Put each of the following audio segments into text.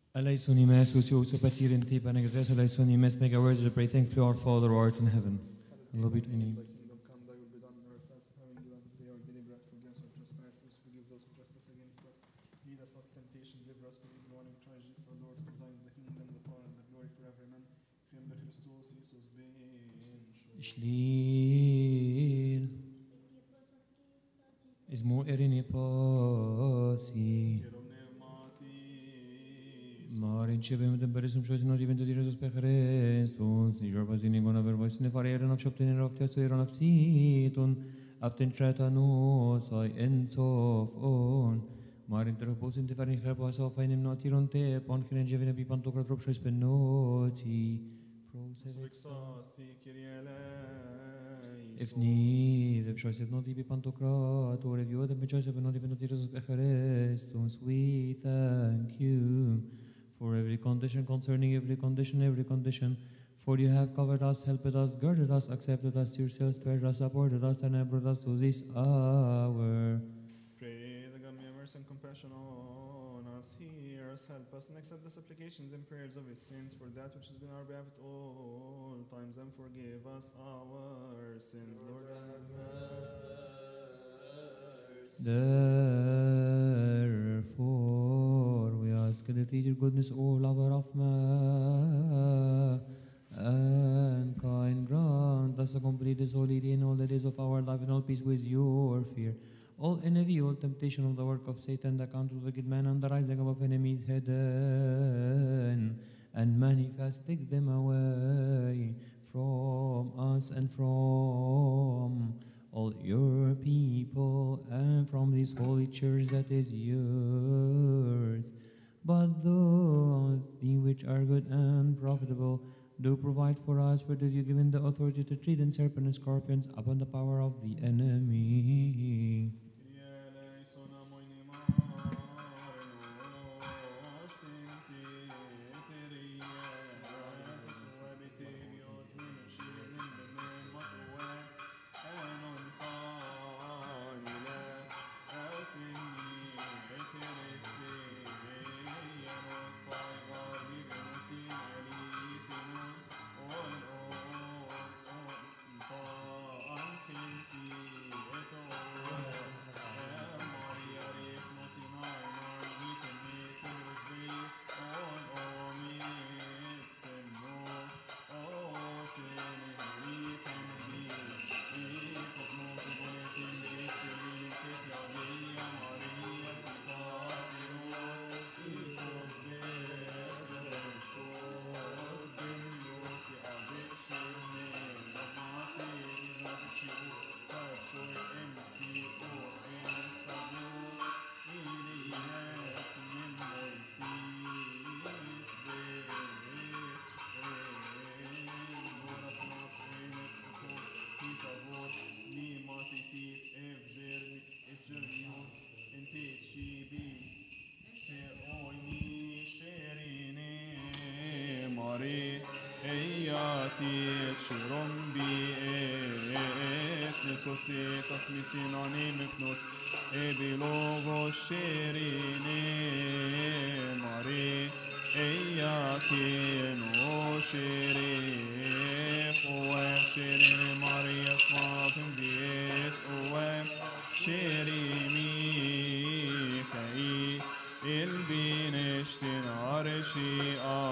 Eleisonimes, who so patir in tip and agres eleisonimes, make a word to pray thank to our Father who art in heaven. Hallowed be thy name. Thy kingdom come, thy will be done on earth as in heaven. Give us this day our daily bread. Forgive us our trespasses, forgive those who trespass against us. Lead us not to temptation, deliver us from evil. One of Christ Jesus our Lord, for thine is the kingdom, the power, and the glory forever. Amen. Kim Christos Jesus ben Shlil is more erini pasi. Marin chebe mit dem Berisum schoit noch even to the Jesus Christus. Ni jorba zini gona ver voice ne fare eran of shopten of teso eran of siton. Aften trata no sai ends of on. Marin ter hopos in te farin khapa so fain not iron te pon kren jevene bi pan tokra trop shois penoti. Prosevet Sexasti, Kyrie eleison. If ni the choice of not be pantocrat or if you the choice of not even the Jesus Christus, we thank you for every condition concerning every condition, every condition. For you have covered us, helped us, girded us, accepted us yourselves, spared us, supported us, and brought us to this hour. Pray that God may have mercy and compassion on us, hear us, help us, and accept the supplications and prayers of His saints for that which has been our behalf at all times, and forgive us our sins, Lord. Have Therefore, we ask that your goodness, O lover of man, and kind grant us to complete this holy day in all the days of our life in all peace with your fear. All envy, all temptation of the work of Satan, the counsel of wicked men, and the rising of enemies hidden, and manifest, take them away from us and from all your people and from this holy church that is yours. But those things which are good and profitable do provide for us, for that you given the authority to tread on serpents and scorpions upon the power of the enemy. Sositas misinonimiknos, ebilogo sherine, Mare, Eyakin, O shere, Oe, sherine, Maria, Smatin, Diet, Oe, sherimi, Kai, البينشتن عرشي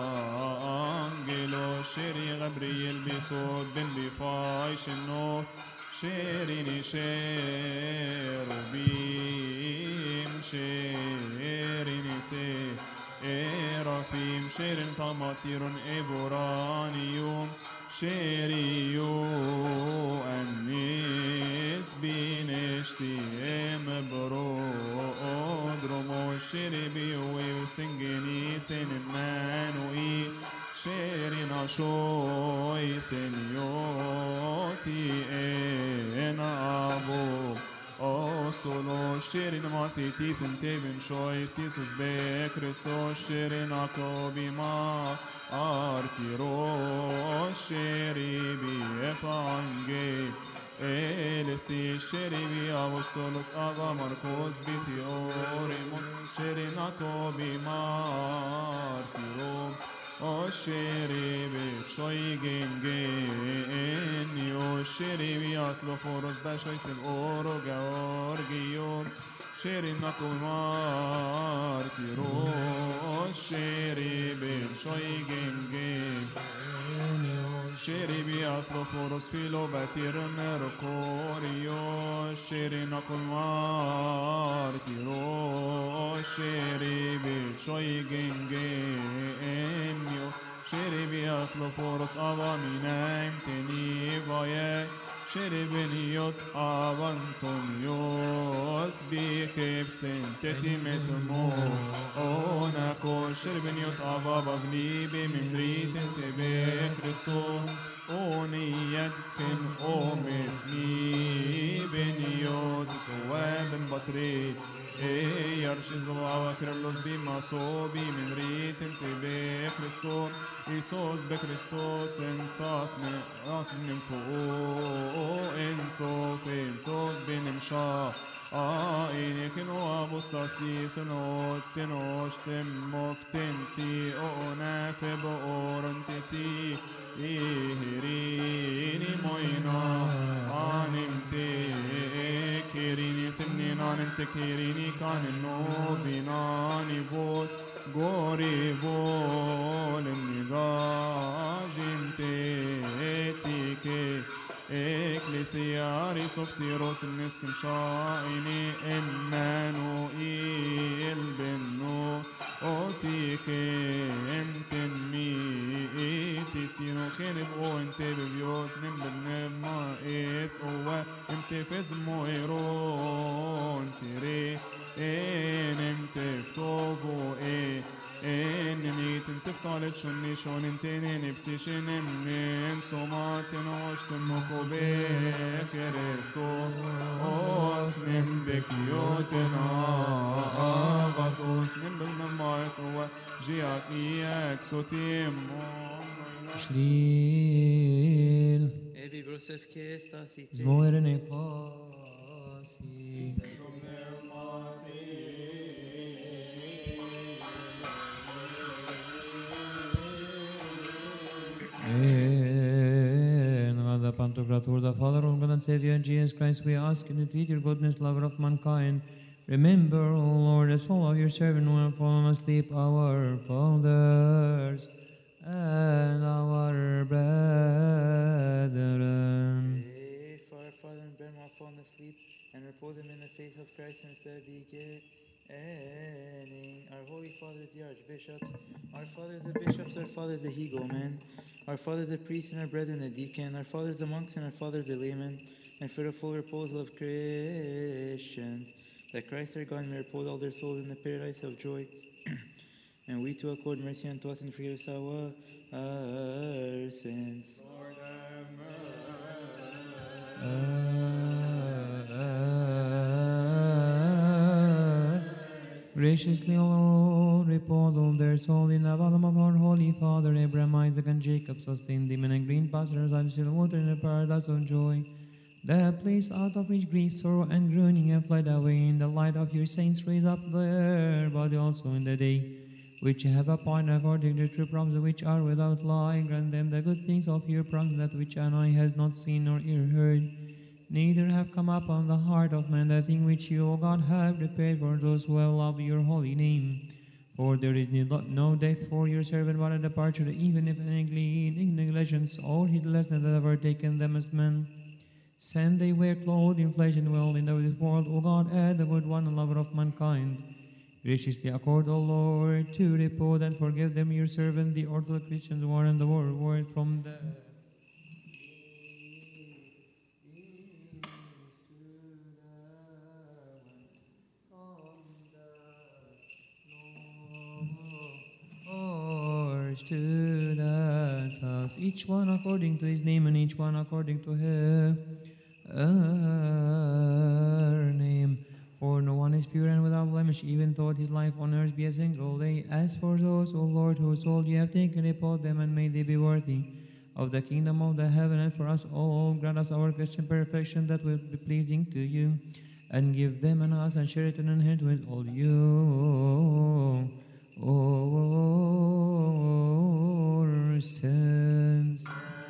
أنجلو شيري غبريل بصوت بن بفايش النور شيريني شيروبيم شيريني سيرافيم شيرين طماطير إبرانيوم شيريو الناس بينشتي مبرودرمو شيربي وسنجني سن مانوي شيرنا شوي سنيوتي انا ابو Ostolo shirin matiti sentevin shois Jesus be Christos shirin akobima artiro shiri bi efange Elesti Sheribi Apostolos Ava Marcos Bithiorimon Sherinako Bimartiro O Sheribi Shoigin Genio Sheribi Atloforos Bashoisim Oro Georgio Sherinako Bimartiro O Sheribi Shoigin Genio Sheribi Atroforos Filobatir Mercorio Sherina Martiro Sheribi Shoigengenio Sheribi Atroforos Avaminem Tenivaye Sheribeniot Avantonios Bikeb Sentetimet Mo Onako Sheribeniot Avavavli Bimimrit Tebe Christos Oniyat Kim Ometni Beniot Weben Batri Yarshis Zalava Kirlos Bima Sobi Mimrit Tebe Christos Isos Be Christos En Sat Me At Nimfo En Tof En Tof Benim Shah Aine kin o apostasis no tenos temmok tenti o nafe bo oron teti ihirini moina anim te kirini simnin anim te kirini kanin no binani vol gori vol nigajim te tike Ecclesiari softiros niskim shaini Emmanuel benno otike entemmi titino kenib o ente bebiot nim benema et owa ente fez moiron tire en ente ftovo e Enni tintif talet xunni xon intini nipsi xinin min somatin oċtin mokobe keresto os min bekjotina avatus min bil-memmark uwa ġijak ijek sotim Shlil Ebi brosef kesta siti. Zmoirene Pasi In God the Pantocrator, the Father of God and Savior Jesus Christ, we ask in the feed your goodness, lover of mankind. Remember, O Lord, the soul of your servant who have fallen asleep, our fathers and our brethren. Pray for our father and Ben while fallen asleep, and repose him in the face of Christ instead beginning. Our holy fathers, the archbishops, our fathers, the bishops, our fathers, the hegomen, our fathers, the priests, and our brethren, the deacon, our fathers, the monks, and our fathers, the laymen, and for the full repose of Christians, that Christ our God may repose all their souls in the paradise of joy. and we to accord mercy unto us and forgive us our, our sins. Graciously, O Lord, repose all their soul in the bosom of our Holy Father Abraham, Isaac, and Jacob. Sustain them in a green pastures and still water in the paradise of joy. The place out of which grief, sorrow, and groaning have fled away. In the light of your saints, raise up their body also in the day which you have appointed according to true promises which are without lie. Grant them the good things of your promise, that which an eye has not seen nor ear heard neither have come upon the heart of man the thing which you, O God, have prepared for those who have loved your holy name. For there is no no death for your servant, but a departure, even if any negligence or heedlessness have overtaken them as men. Send they were clothed in flesh and well in this world, O God, add the good one and lover of mankind. Graciously accord, O Lord, to repose and forgive them, your servant, the Orthodox Christians, who are in the world, word from the Lord, to that house, each one according to his name, and each one according to her, her name. For no one is pure and without blemish, even though his life on earth be a single day. As for those, O Lord, whose soul you have taken upon them, and may they be worthy of the kingdom of the heaven, and for us all, grant us our Christian perfection that will be pleasing to you, and give them and us and share it and inherit with all you. Our sins.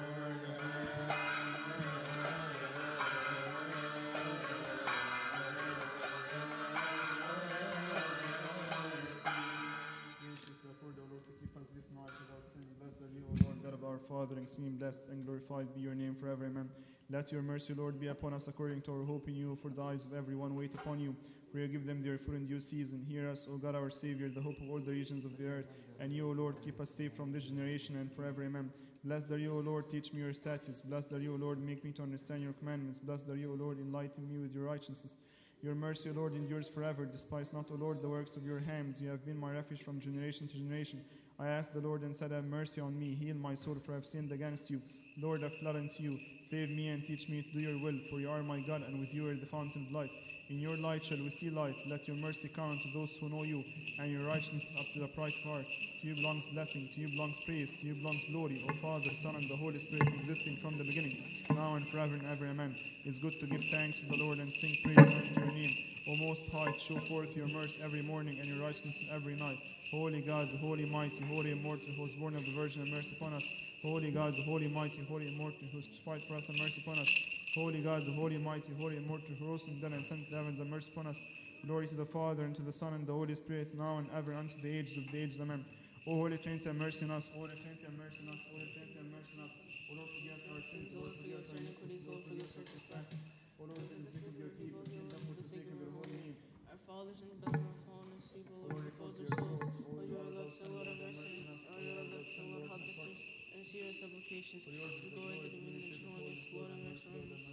Gracious, therefore, the Lord, to keep us this night without sin. Blessed are you, O Lord, God of our Father, and sing blessed and glorified be your name forever. Amen. Let your mercy, Lord, be upon us according to our hope in you, for the eyes of everyone wait upon you. For you give them their food in due season. Hear us, O God, our Savior, the hope of all the regions of the earth. And you, O Lord, keep us safe from this generation and forever. Amen. Blessed are you, O Lord, teach me your statutes. Blessed are you, O Lord, make me to understand your commandments. Blessed are you, O Lord, enlighten me with your righteousness. Your mercy, O Lord, endures forever. Despise not, O Lord, the works of your hands. You have been my refuge from generation to generation. I asked the Lord and said, Have mercy on me. Heal my soul, for I have sinned against you. Lord, I fled unto you. Save me and teach me to do your will, for you are my God, and with you are the fountain of life. In your light shall we see light. Let your mercy come unto those who know you, and your righteousness up to the pride of heart. To you belongs blessing, to you belongs praise, to you belongs glory, O Father, Son, and the Holy Spirit, existing from the beginning, now and forever and ever. Amen. It's good to give thanks to the Lord and sing praise unto your name. O Most High, show forth your mercy every morning and your righteousness every night. Holy God, the Holy Mighty, Holy Immortal, who was born of the Virgin, have mercy upon us. Holy God, the Holy Mighty, Holy Immortal, who is crucified for us, have mercy upon us. Holy God, the Holy Mighty, Holy Immortal, who rose from the dead and sent to the heavens, have mercy upon us. Glory to the Father, and to the Son, and the Holy Spirit, now and ever, unto the ages of the ages. Amen. O Holy Trinity, have mercy on us. O Holy Trinity, have mercy on us. O Holy Trinity, have mercy on us. O Lord, forgive us our sins. O Lord, forgive us our iniquities. O Lord, forgive us our trespasses. O Lord, for the sake of your people, heal them for the sake of your holy name. Our fathers in the battle have fallen asleep, O Lord, repose their souls. O you are God, so Lord, have mercy on us. O you are God, so Lord, have mercy and see our supplications. We go into the dominion of the Lord, have mercy on us.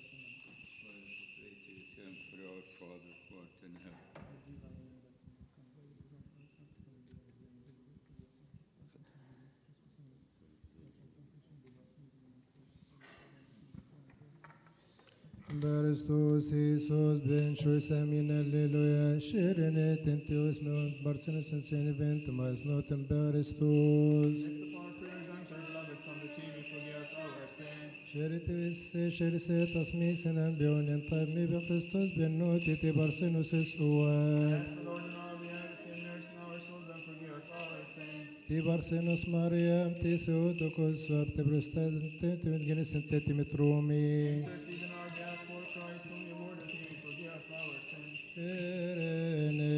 for our Father who art in heaven. Baristos Iisus ben šus amin alleluja širene tentius non barsinus in sene vent mas notem baristos Lift up our prayers unto our beloved Son, that he may forgive us our sins. شرتوس شرسة تصميس بيون طيب مي بخريستوس بن نوتي تي barsinus is uan Ask the Lord in our behalf, have mercy on our souls, and forgive us our sins. تي barsinus Mariam تي سوتوكوس وابت بروستاد تي متجنس تي مترومي Intercede in our behalf for Christ, whom you Lord, that he may forgive us our sins. شرنه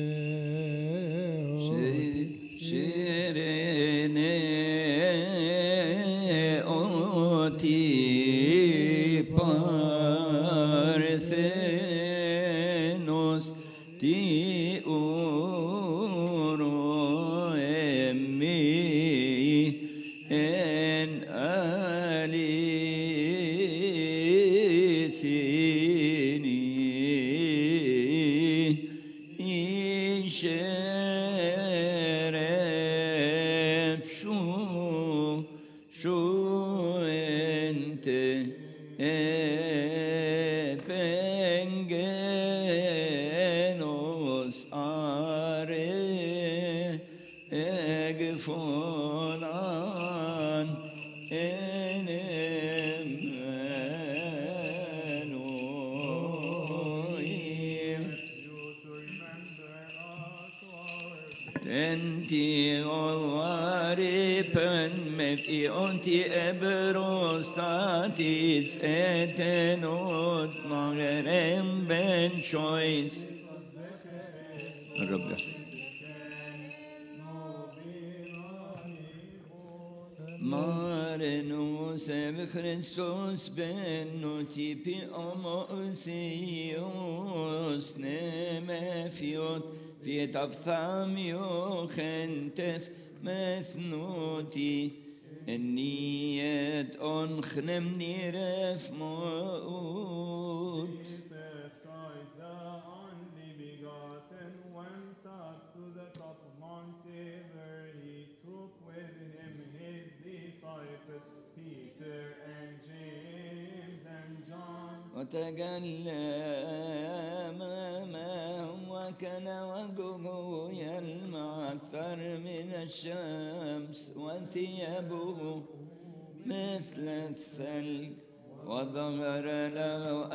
Shirene oti parthenos ti uro emmi en alithini İşerep şu şu ente epengenos are egfonan enemenoim You to remember us our sins. Tenti olvari pen mev ionti ebrostatis etenot magerem ben choice. رب Marenus ev Christus benoti pi omosios nemefiot fiet avthamio chentef methnoti eniet onchnem niref mout. Jesus Christ, the only begotten, went up to the top of Mount Tabor. He took with him his disciples, Peter and James and John. وتكلم معهم وكان وجهه يلمع أكثر من الشمس وثيابه مثل الثلج وظهر له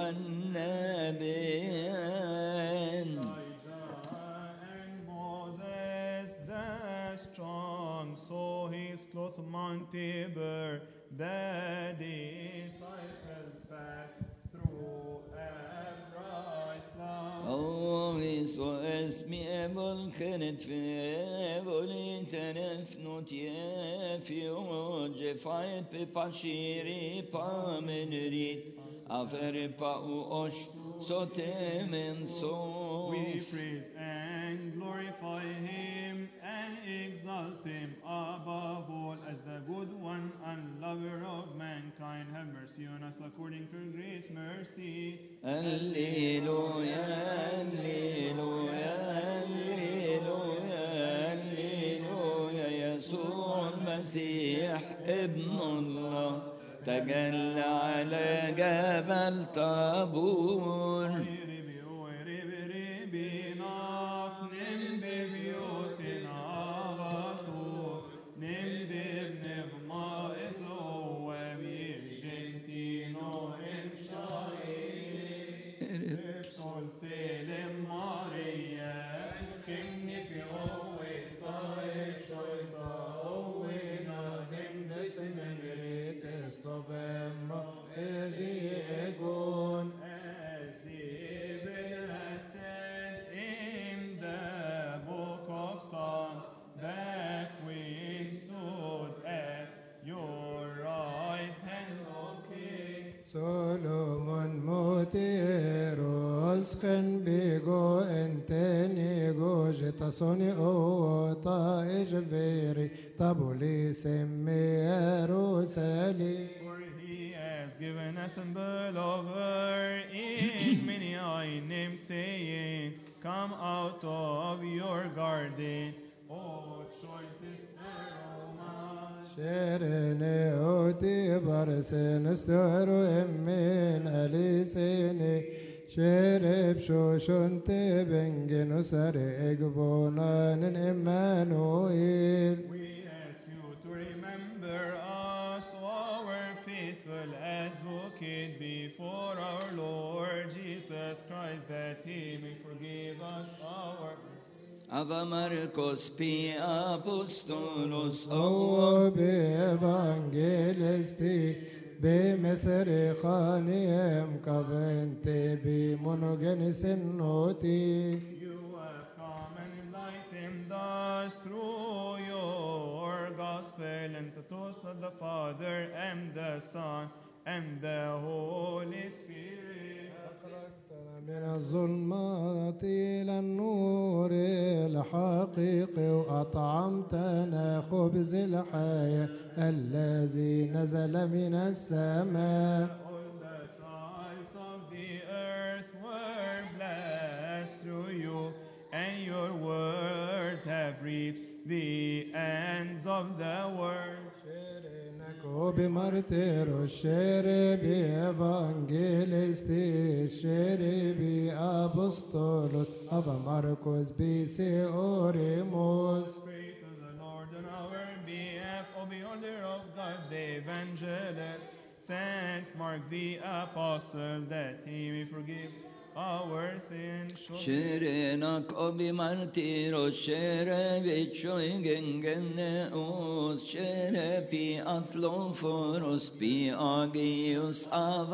النبيان Elijah and Moses the strong saw his cloth Mount Tabor. The disciples passed through a bright cloud. Always was me able كانت في بولي تنفنوت يفي وجفايت بباشيري بامنريت أفر باوش صوتي من We صوف praise and glorify him and exalt him above all as the good one and lover of mankind. Have mercy on us according to your great mercy. هللويا هللويا هللويا هللويا يسوع المسيح ابن الله تجلى على جبل طابور Ribi, oi, ribi, ribi, naf, nim bibiot in agathur, nim bib nevma etho, em yishintino em shaili, sol selim Maria, kimni fi owe saif shoysa, owe na nim desenen As David has said in the book of Psalm, the queen stood at your right hand, O King. سولومون موتيروس خن بيغو انتني جو جتصوني او طائج فيري طابولي سمي روسالي For he has given a symbol of her in many I name saying, Come out of your garden, O choicest aroma. شيريني اوتي برسن استهرو امين اليسيني شيرب شوشون تبنجن وسري اقبونان امانويل We ask you to remember us, our faithful advocate, before our Lord Jesus Christ, that he may forgive us our Ava Marcos P. Apostolos او بإفانجيلستي بمصر خانيم كفنتي بمونوجنس النوتي You have come and enlightened us through your gospel and taught us the Father and the Son and the Holy Spirit. أخرجتنا من الظلمات إلى النور الحقيقي وأطعمتنا خبز الحياة الذي نزل من السماء All the tribes of the earth were blessed through you, and your words have reached the ends of the world. شيرينكو بمرتيرو الشيري بإفانجيلستي الشيري بأبسطولوس أبا مرقس بيسي أوريموس Pray to the Lord on our behalf, O beholder of God, the evangelist, Saint Mark the apostle, that he may forgive our sins. Show شيرينك أبي مارتيرو شيري بيتشوي جنجنوس شيري بي أثلوفوروس بي أجيوس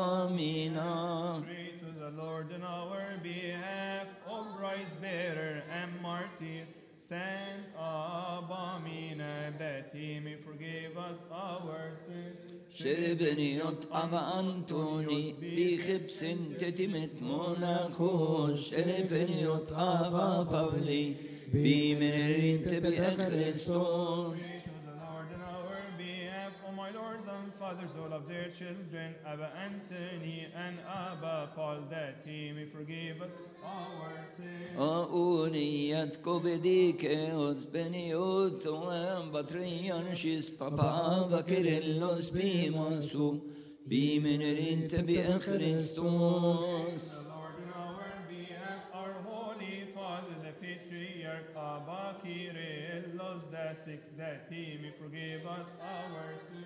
أفامينا Pray to the Lord on our behalf, O Christ bearer and martyr, Saint Abamina, that he may forgive us our sins. شربنيوت أبا أنتوني بخبس تتمت موناخوش شربنيوت أبا بابلي بمنرين تبي أخريستوس Pray to the Lord on our behalf, O my lords and fathers, all of their children, Abba Anthony and Abba Paul, that he may forgive us our sins. أونيت كوبديكيوس بنيوت وان بطريان شيس بابا بكريلوس بيماسو بمنرين تبي أخريستوس The Lord on our behalf, our holy Father, the Patriarch Abba Kyrillos the sixth, that he may forgive us our sins.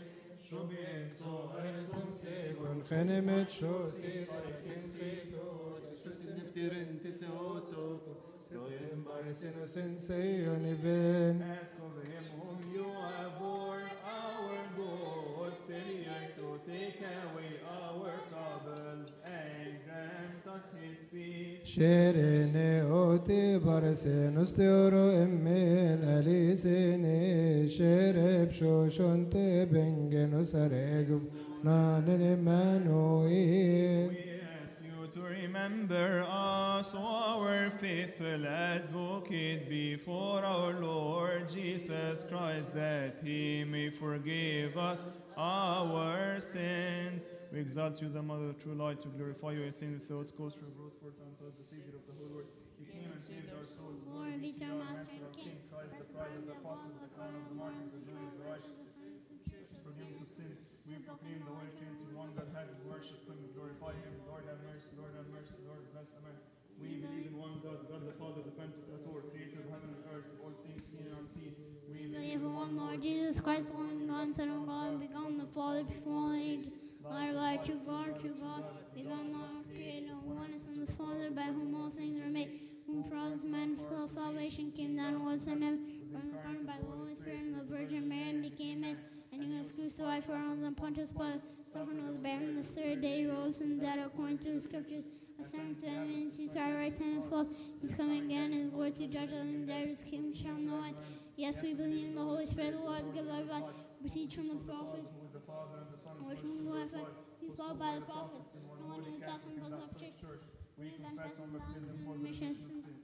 Shubienso, Erisum Segun, Chenemet Shosi, Taikin Fito, Niftirin Titeotoko, Stoyem Barisinus in Seyon Even. Ask of him whom you have born, our God, Savior, to take away our troubles and grant us his peace. شيريني اوتي برسينوس تيورو امين اليسيني شيرب شوشون تبنجنوس ريقب نانن مانوين We ask you to remember us, O our faithful advocate, before our Lord Jesus Christ, that he may forgive us our sins. We exalt you, the Mother of true light, to glorify you, as in thoughts, goes for brought forth unto us the Savior of the whole world. He came and saved our souls. Glory be to our Master our and King, Christ, the Christ of the apostles, the crown of the martyrs, the joy of the righteous, forgiveness of sins. We proclaim the Holy Trinity, one God, have worship Him, glorify Him. Lord have mercy, Lord have mercy, Lord bless, Amen. We believe in one God, God the Father, the Pantocrator, creator of heaven and earth, all things seen and unseen. We believe in one Lord Jesus Christ, the only God, Son of God, begotten the Father before all ages. Light of light, true God, true God, begotten Lord, creator, one is in the Father, by whom all things are made. Whom for us man for salvation came down was in heaven, from the Father by the Holy Spirit, and the Virgin Mary and became man. And he was crucified for us and Pontius Pilate. Suffered and was buried, and the third day he rose from the dead according to the scriptures. Ascended to heaven, and seats our right hand and sloth. He's coming again, his Lord to judge us and dead, his kingdom shall know it. Yes, we believe in the Holy Spirit, the Lord, give life, life, proceeds from the prophets. Which one glorified, he's followed by the prophets. No one who tells him was of church. We confess our baptism for the Mission remission of sins.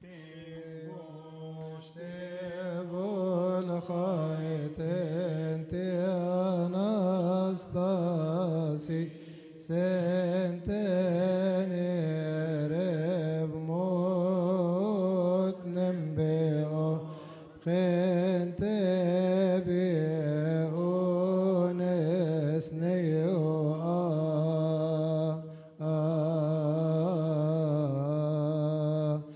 Stevol chait ente anastasi senten erev mot nembeo chente biones neo a a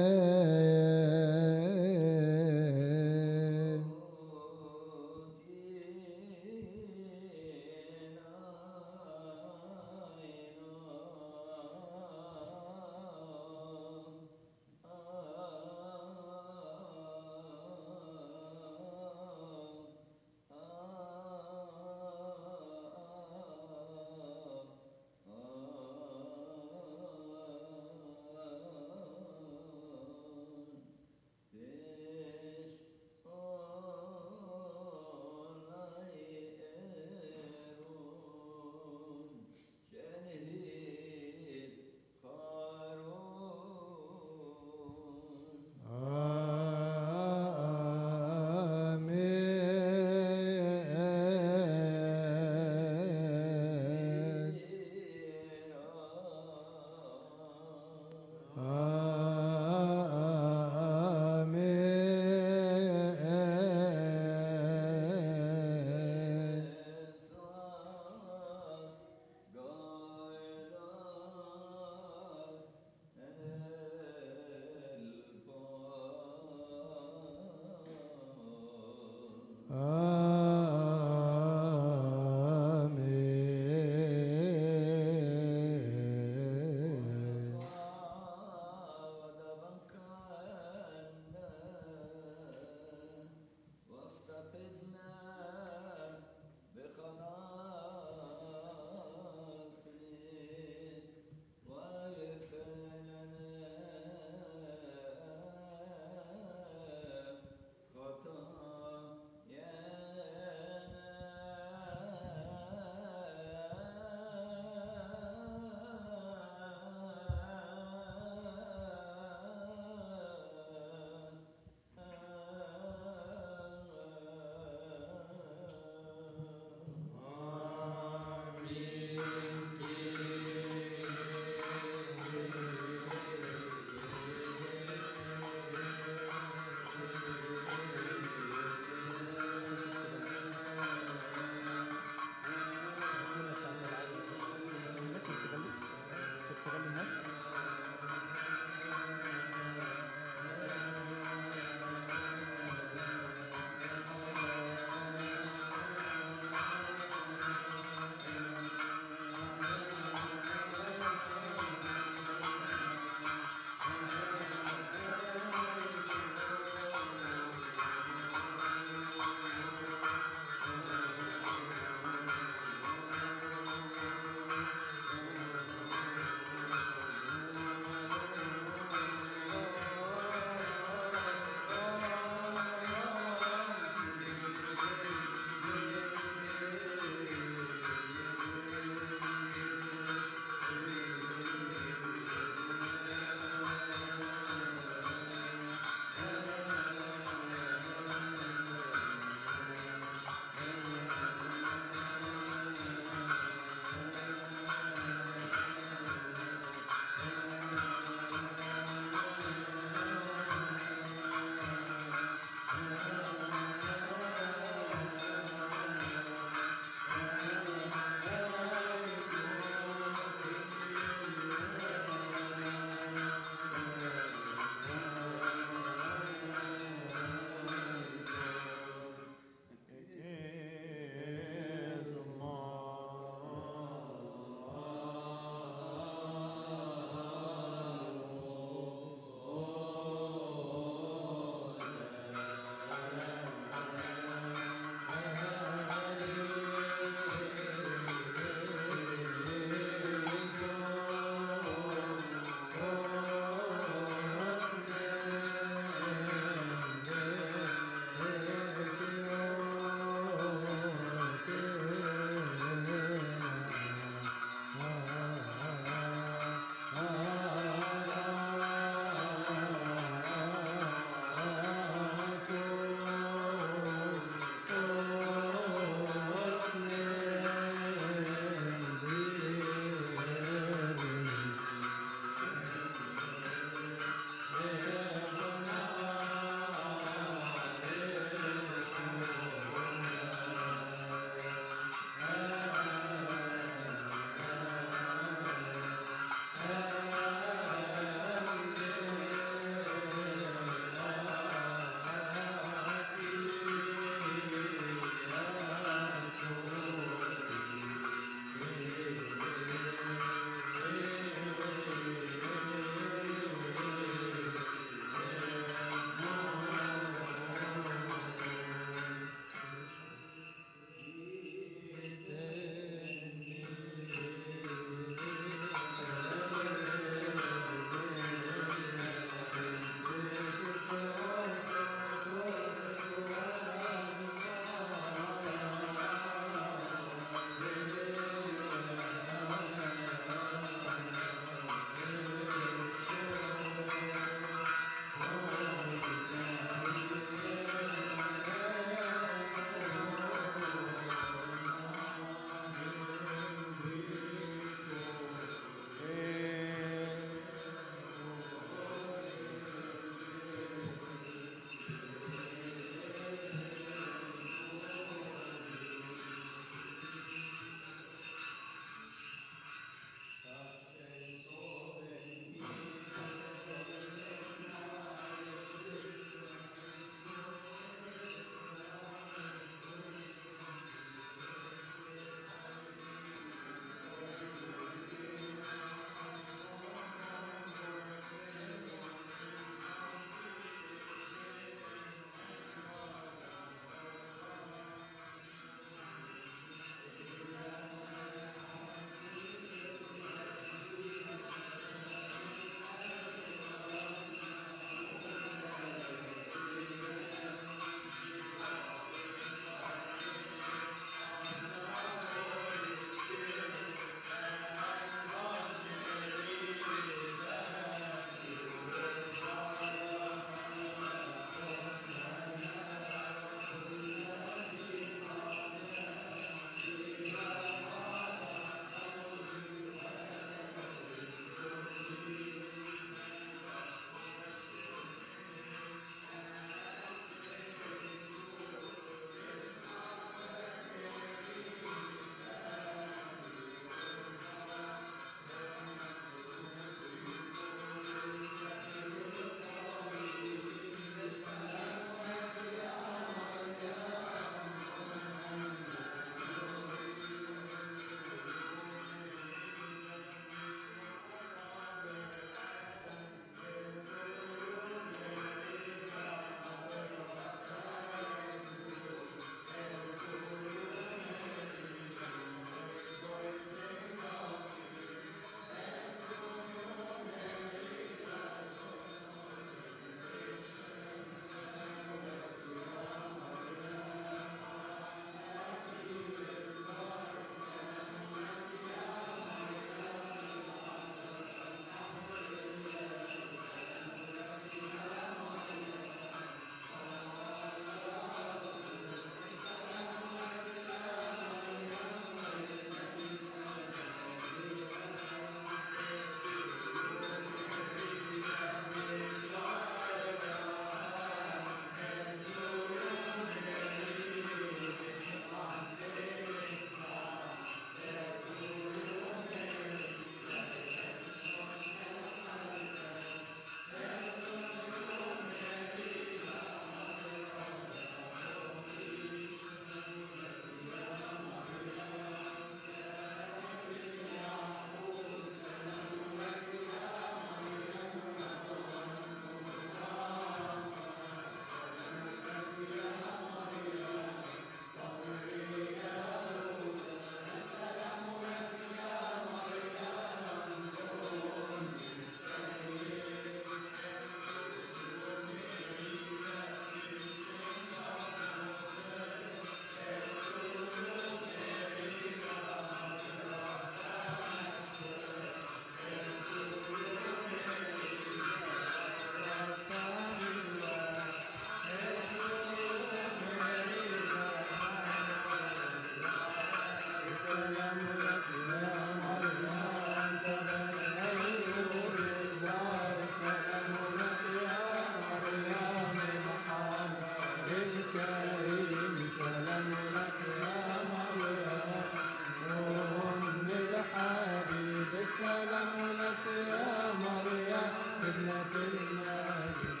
الكريم سلام لك يا مريم أم الحبيب السلام لك يا مريم ابنة المجد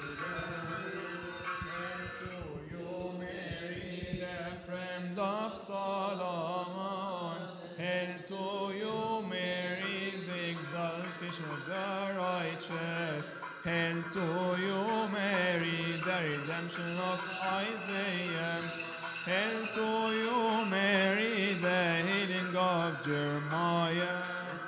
you, Mary, the friend of Solomon. Hail to you, Mary, the exaltation of the righteous. Hail to you, Mary, the redemption of Isaiah. Hail to you, Mary, the healing of Jeremiah.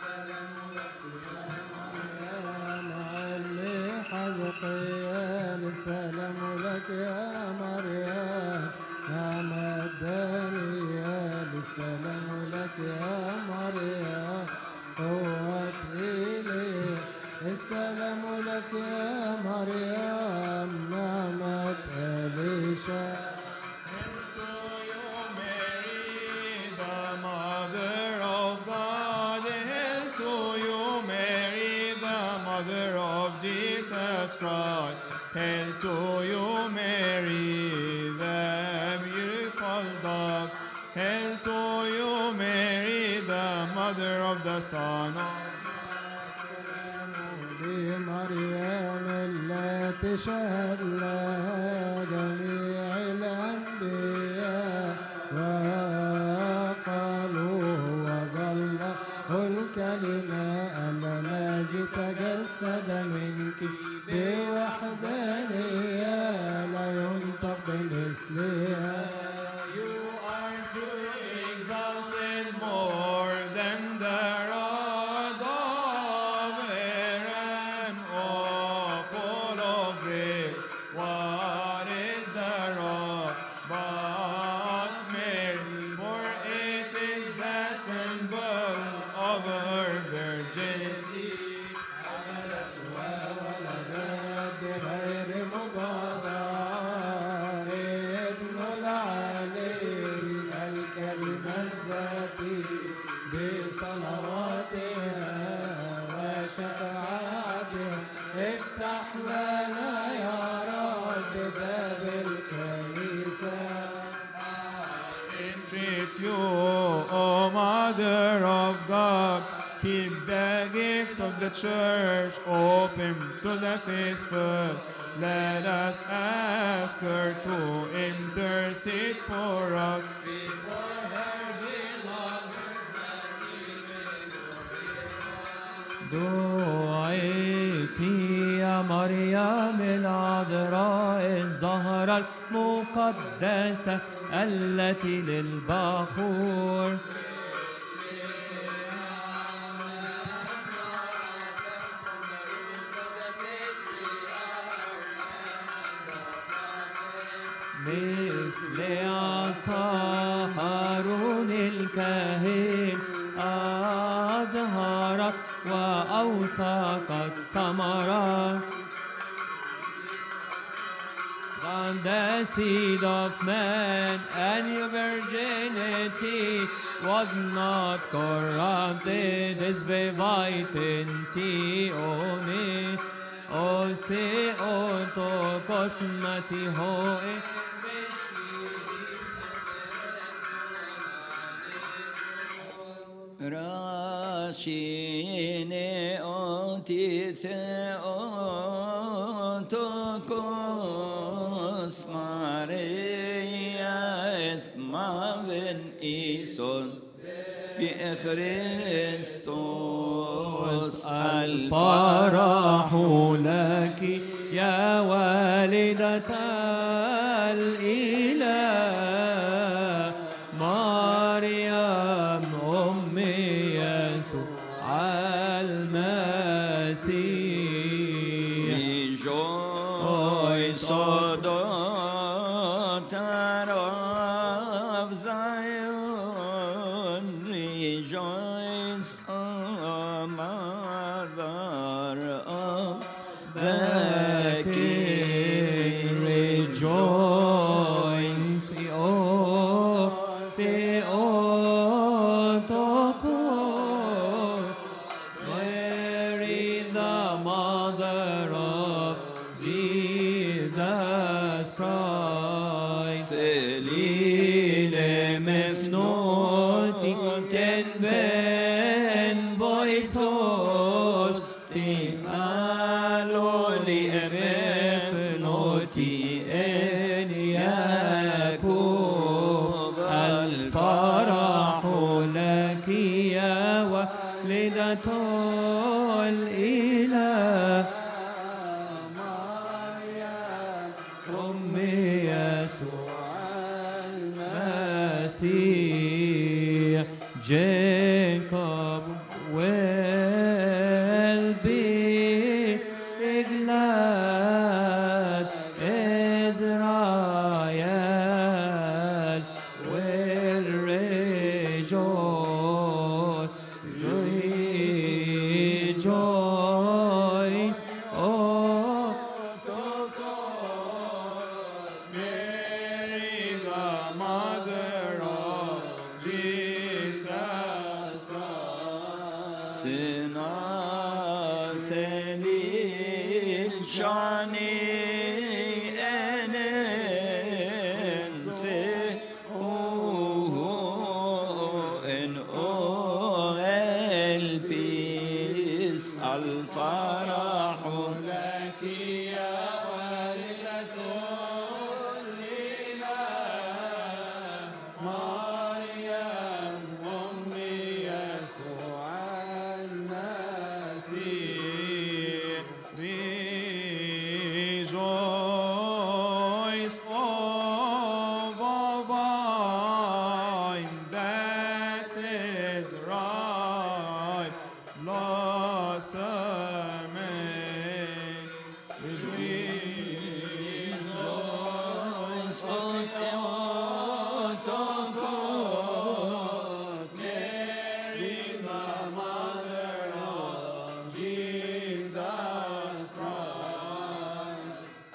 اللي حزقيال السلام لك يا مريم يا مدانيال السلام لك يا مريم قوة إلي السلام لك يا مريم نعمة أليشا to you, Mary, the Mother of God. Hail to you, Mary, the Mother of Jesus Christ. Hail to you, Mary, the beautiful dove. Hail to you, Mary, the Mother of the Son of لمريم التي شهد لها جميع الأنبياء وقالوا وظل الكلمة الذي تجسد منك بوحدانية لا ينطق بمثلها You are truly exalted more than the rod of Aaron, oh, full of grace. What is the rod but Mary? For it is the symbol of her virginity. بغير مبالغة ابن العلي الكلمة الذاتي بصلواتها وشفاعتها افتح لنا يا رب باب الكنيسة entreat you, O Mother of God, keep the gates of the church open to the faithful. Let us ask her to intercede for us. دعيتي يا مريم العذراء الزهرة المقدسة التي للبخور مثل عصا هارون الكاهن أزهرت وأوثقت ثمرة Than the seed of man, and your virginity was not corrupted. This vivitenti one, o se o to cosmati hoe. Rashine oti the otokos Maria et maven ison بخريستوس الفرح لك يا والدة الإله مريم أم يسوع المسيح Rejoice, O daughter of Zion. Rejoice, O mother of the King. Rejoice, O Theotokos, Mary, the mother of Jesus Christ. كلمة الإله أم يسوع المسيح Jacob will be glad Israel will rejoice rejoice oh Mary, the mother of Jesus Christ. Sina senin şani enense uhu en o elbis al farahu لك يا والدة الإله مريم أم يسوع المسيح Rejoice over vine that is right, blossoming. Rejoice, O Mary, the mother of Jesus Christ.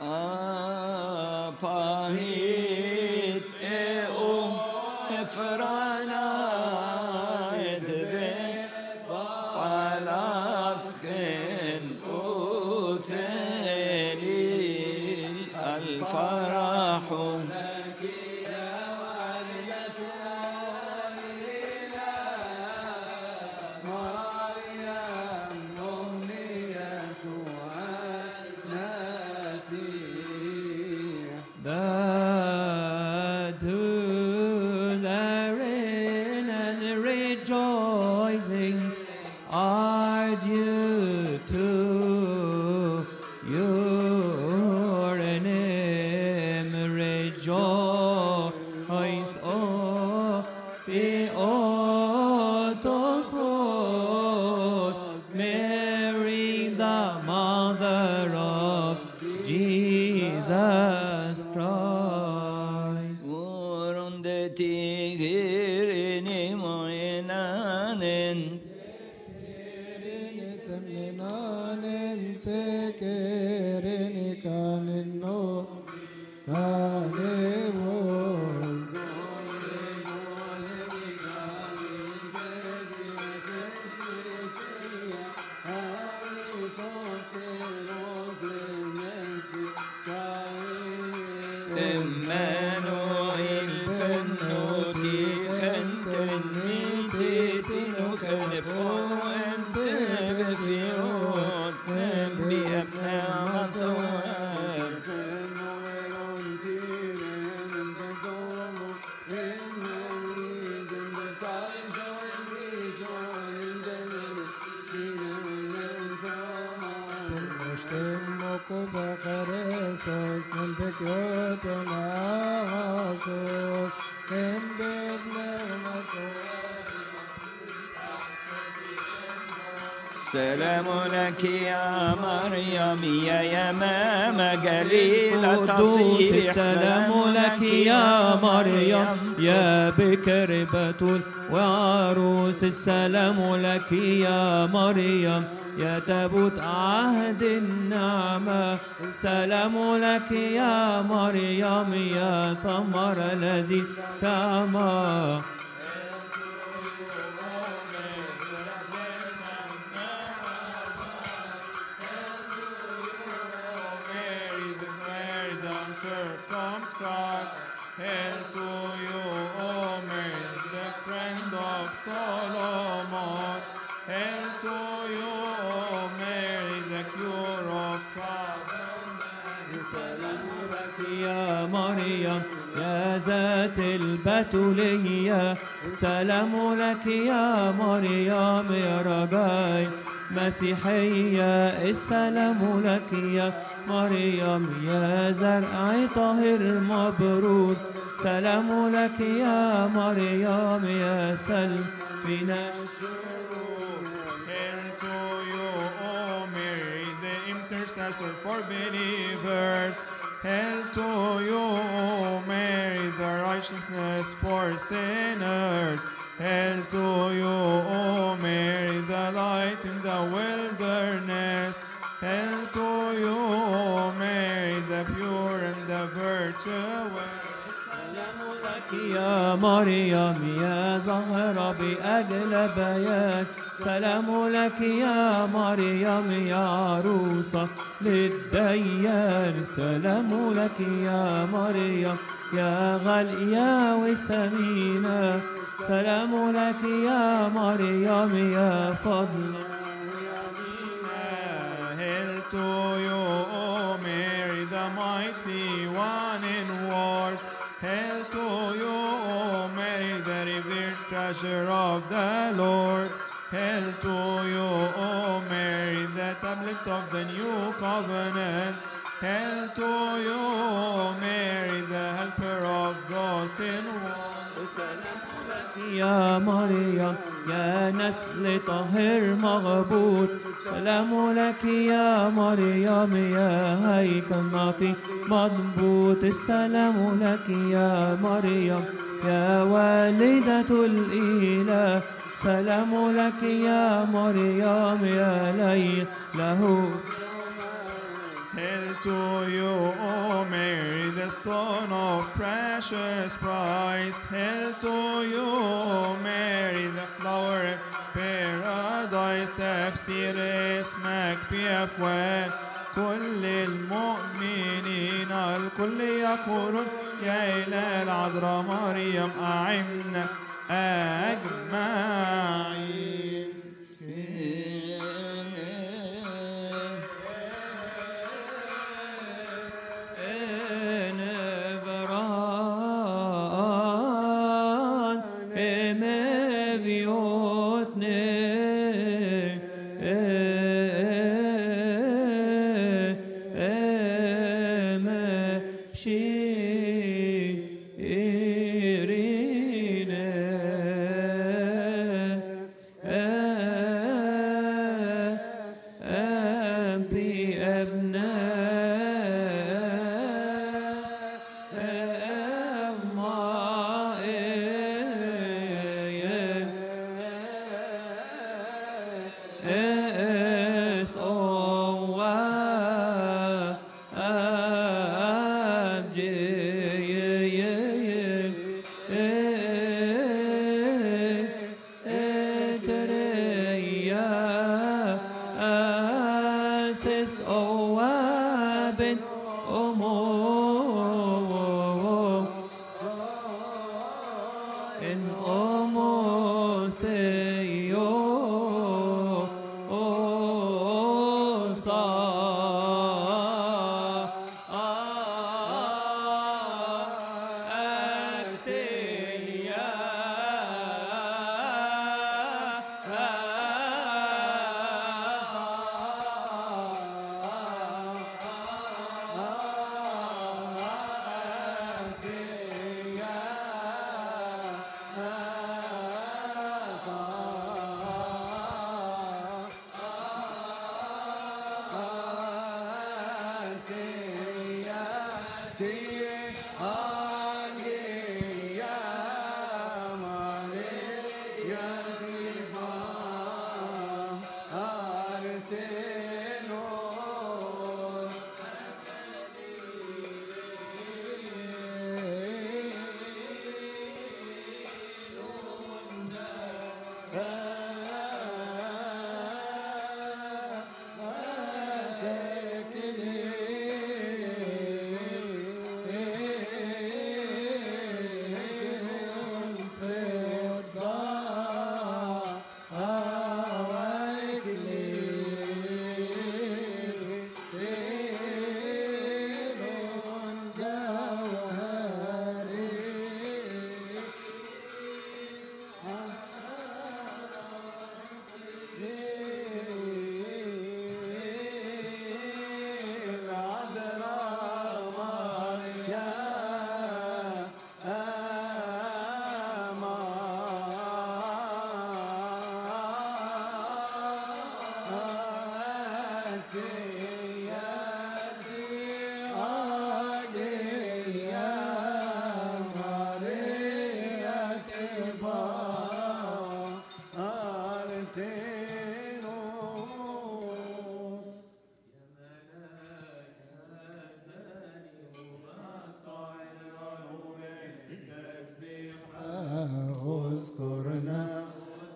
Apahit eum efrana edbe palafchen utheli الفرح The to therein and rejoicing are due to your name. Rejoice, oh, be Autochros, Mary, the mother of Jesus Christ. Vurunde tigirini moinanen Kerini semninanen te kerini kanin no nane vol. Emmanuel pennuti kenteni titinu kanebo ente befiot nembi abna masawar Moco bacaresos, nembequiote masos, سلام لك يا مريم يا يمام قليلة قدوس تصيح السلام لك يا مريم يا بكر بتول وعروس السلام لك يا مريم يا تابوت عهد النعمة السلام لك يا مريم يا ثمر الذي تعمى Mary, the Mary, the circumscribed. Hail to you, O Mary, the friend of Solomon. Hail to you, O Mary, the cure of problems. يا مريم يا البتولية سلام لك يا مريم يا رجاي مسيحية السلام لك يا مريم يا زرع طاهر مبرور سلام لك يا مريم يا سلمنا Hail to you, O Mary, the intercessor for believers. Hail to you, O Mary, the righteousness for sinners. Hail to you, O Mary, the light in the wilderness. Hail to you, O Mary, the pure and the virtuous. يا مريم يا زهرة بأجل بيات سلام لك يا مريم يا عروسة للديان سلام لك يا مريم يا غالية وسمينة سلام لك يا مريم يا فضل Hail to you, O Mary, the mighty one in war. Hail to you, O Mary, the revered treasure of the Lord. Hail to you, O Mary, the tablet of the new covenant. Hail to you, O Mary, the helper of those in want. يا مريم يا نسل طاهر مغبوط سلام لك يا مريم يا هيكل نقي مضبوط السلام لك يا مريم يا والدة الإله سلام لك يا مريم يا لي له Hail to you, O Mary, the stone of precious price. Hail to you, O Mary, the flower of paradise. تفسير اسمك بأفواه كل المؤمنين الكل يقولون يا إله العذراء مريم أعنا أجمعين نبران بمبيوتني Es owa Asis owa ben omo en omo seyo osa Axia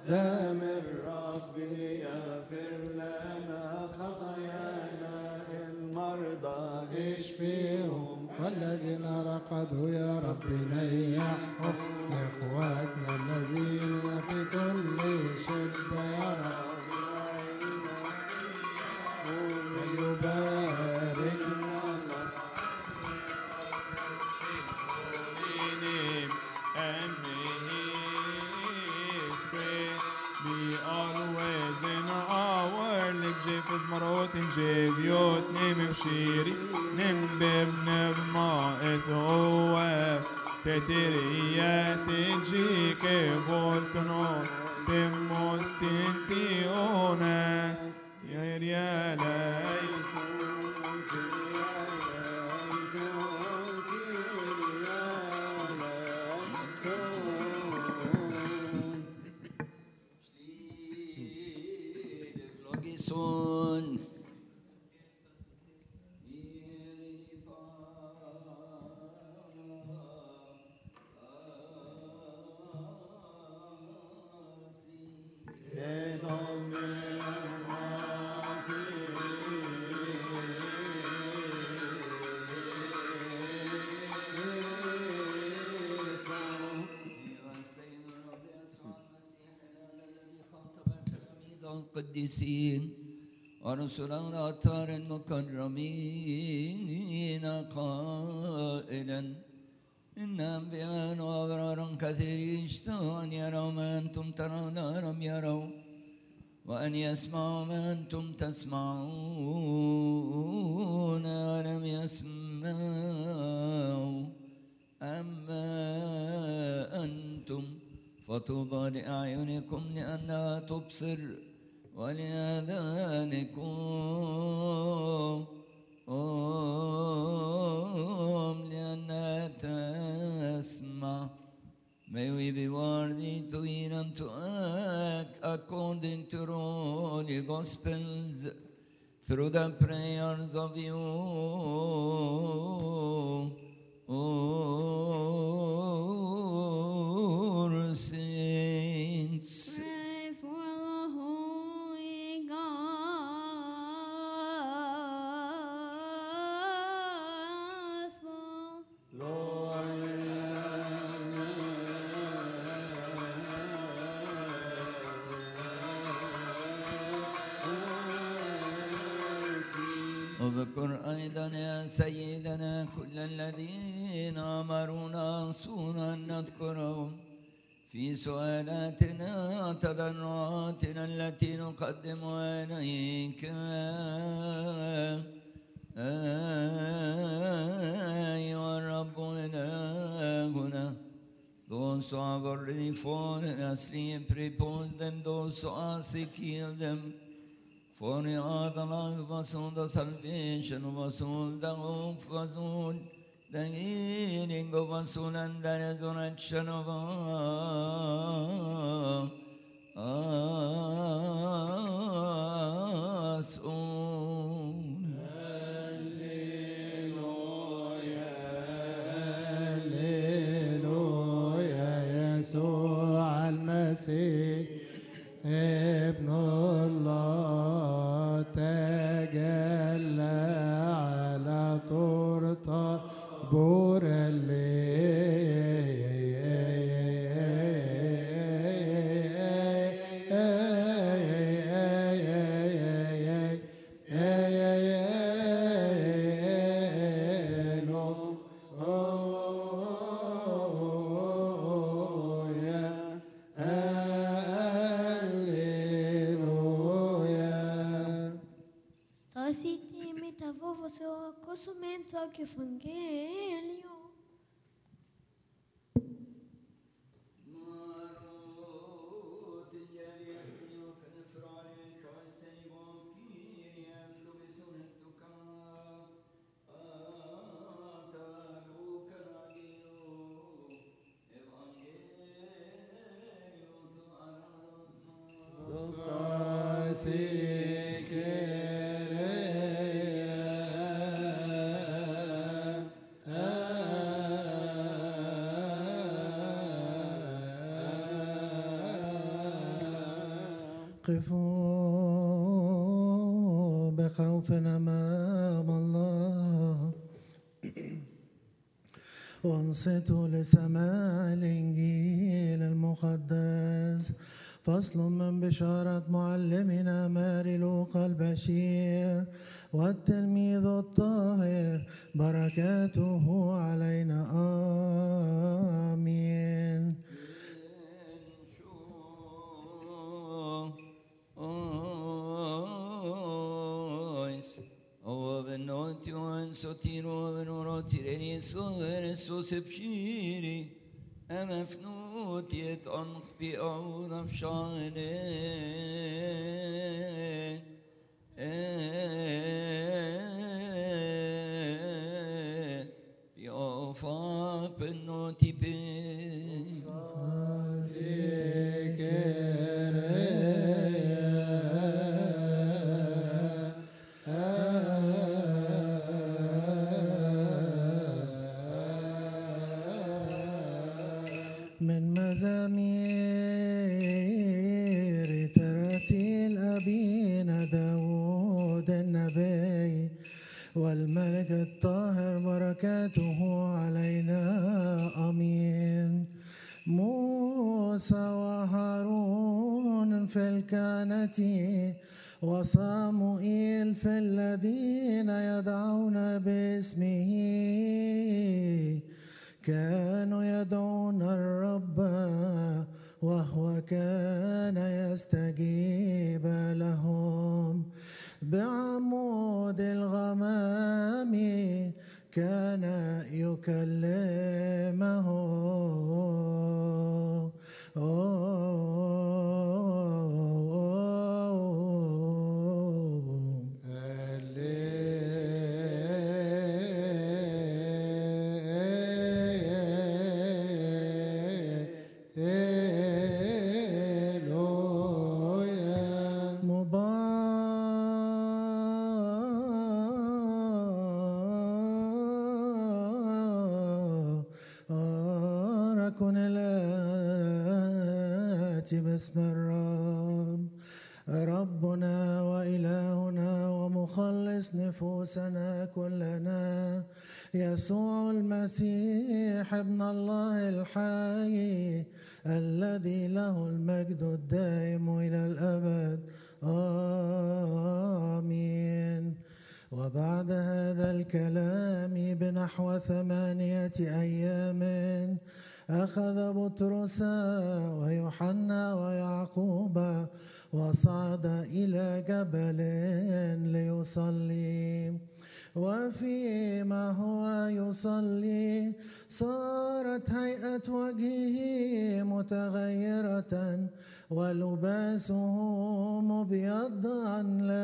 دم الرب ليغفر لنا خطايانا المرضى اشفيهم والذين رقدوا يا رب نيحهم إخواتنا الذين في كل شدة يا رب ويباركنا name and may his praise be always in our lips جيفز مرات جيفيوت نم بشيري نم ببن بمائت هو تتريا سجي كفولتنو تموستنتيونا يا ريالا Flogison. القديسين ورسلا الأطهار المكرمين قائلا إن أنبياء وأبرارا كثير يشتهون يروا ما أنتم ترون لم يروا وأن يسمعوا ما أنتم تسمعون ولم يسمعوا أما أنتم فطوبى لأعينكم لأنها تبصر ولآذانكم أم لأنها تسمع May we be worthy to hear and to act according to holy gospels through the prayers of you, O saints. Pray for the Holy Gospel. اذكر أيضا يا سيدنا كل الذين أمرونا صونا أن نذكرهم في سؤالاتنا تضرعاتنا التي نقدمها إليك أيها الرب إلهنا Those who have already fallen asleep, repose them. Those who are sick, heal them. For you are the life of us all, the salvation of us all, the hope of us all, the healing of us all, and the resurrection of us. us all. هللويا يسوع المسيح ابن الله تجلى على تورته بور Stasi imita vovos o acostumento ao evangelho. Sikere قفوا بخوف أمام الله وانصتوا لسماع الإنجيل المقدس فصل من بشارة معلمنا ماري لوقا البشير والتلميذ الطاهر بركاته علينا آمين Ois, o venoti o en sotiro venoroti reni so so sepshiri emefnut yet on bi aun of shine bi ofa penoti pe من مزامير ترتيل أبينا داود النبي والملك الطاهر بركاته علينا أمين موسى وهارون في الكهنة وصاموئيل في الذين يدعون باسمه كانوا يدعون الرب وهو كان يستجيب لهم بعمود الغمام كان يكلمه مبارك الآتي باسم الرب ربنا وإلهنا ومخلص نفوسنا كلنا يسوع المسيح ابن الله الحي الذي له المجد الدائم إلى الأبد آمين وبعد هذا الكلام بنحو ثمانية أيام أخذ بطرس ويوحنا ويعقوب وصعد إلى جبل ليصلي وفيما هو يصلي صارت هيئة وجهه متغيرة ولباسه مبيضا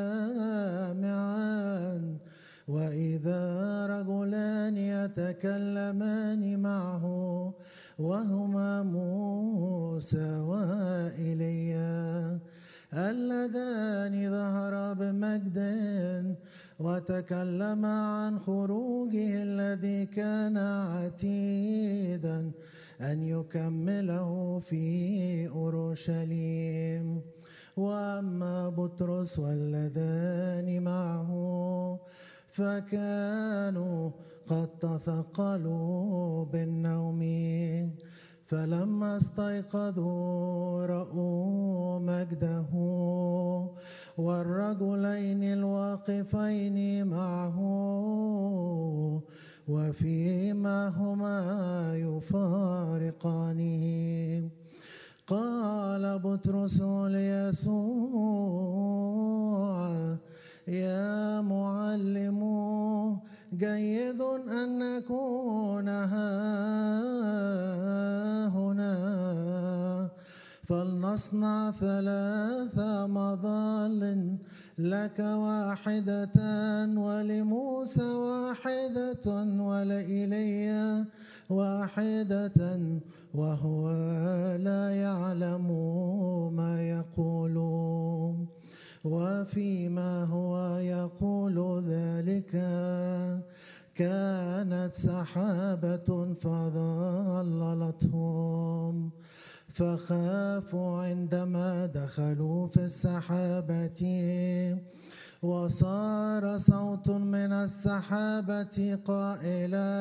لامعا وإذا رجلان يتكلمان معه وهما موسى وإيليا اللذان ظهرا بمجد وتكلم عن خروجه الذي كان عتيدا أن يكمله في أورشليم وأما بطرس واللذان معه فكانوا قد تثقلوا بالنوم فلما استيقظوا رأوا مجده والرجلين الواقفين معه وفيما هما يفارقانه قال بطرس ليسوع يا معلم جيد أن نكون هنا فلنصنع ثلاث مظال لك واحدة ولموسى واحدة ولإيليا واحدة وهو لا يعلم ما يقول وفيما هو يقول ذلك كانت سحابة فظللتهم فخافوا عندما دخلوا في السحابة وصار صوت من السحابة قائلا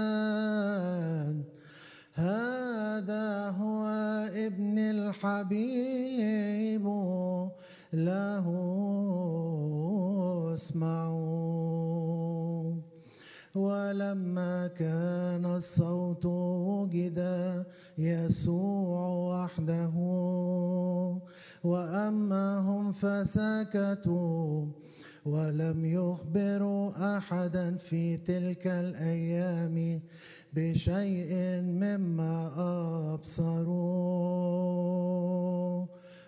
هذا هو ابن الحبيب له اسمعوا ولما كان الصوت وجد يسوع وحده واما هم فسكتوا ولم يخبروا احدا في تلك الايام بشيء مما ابصروا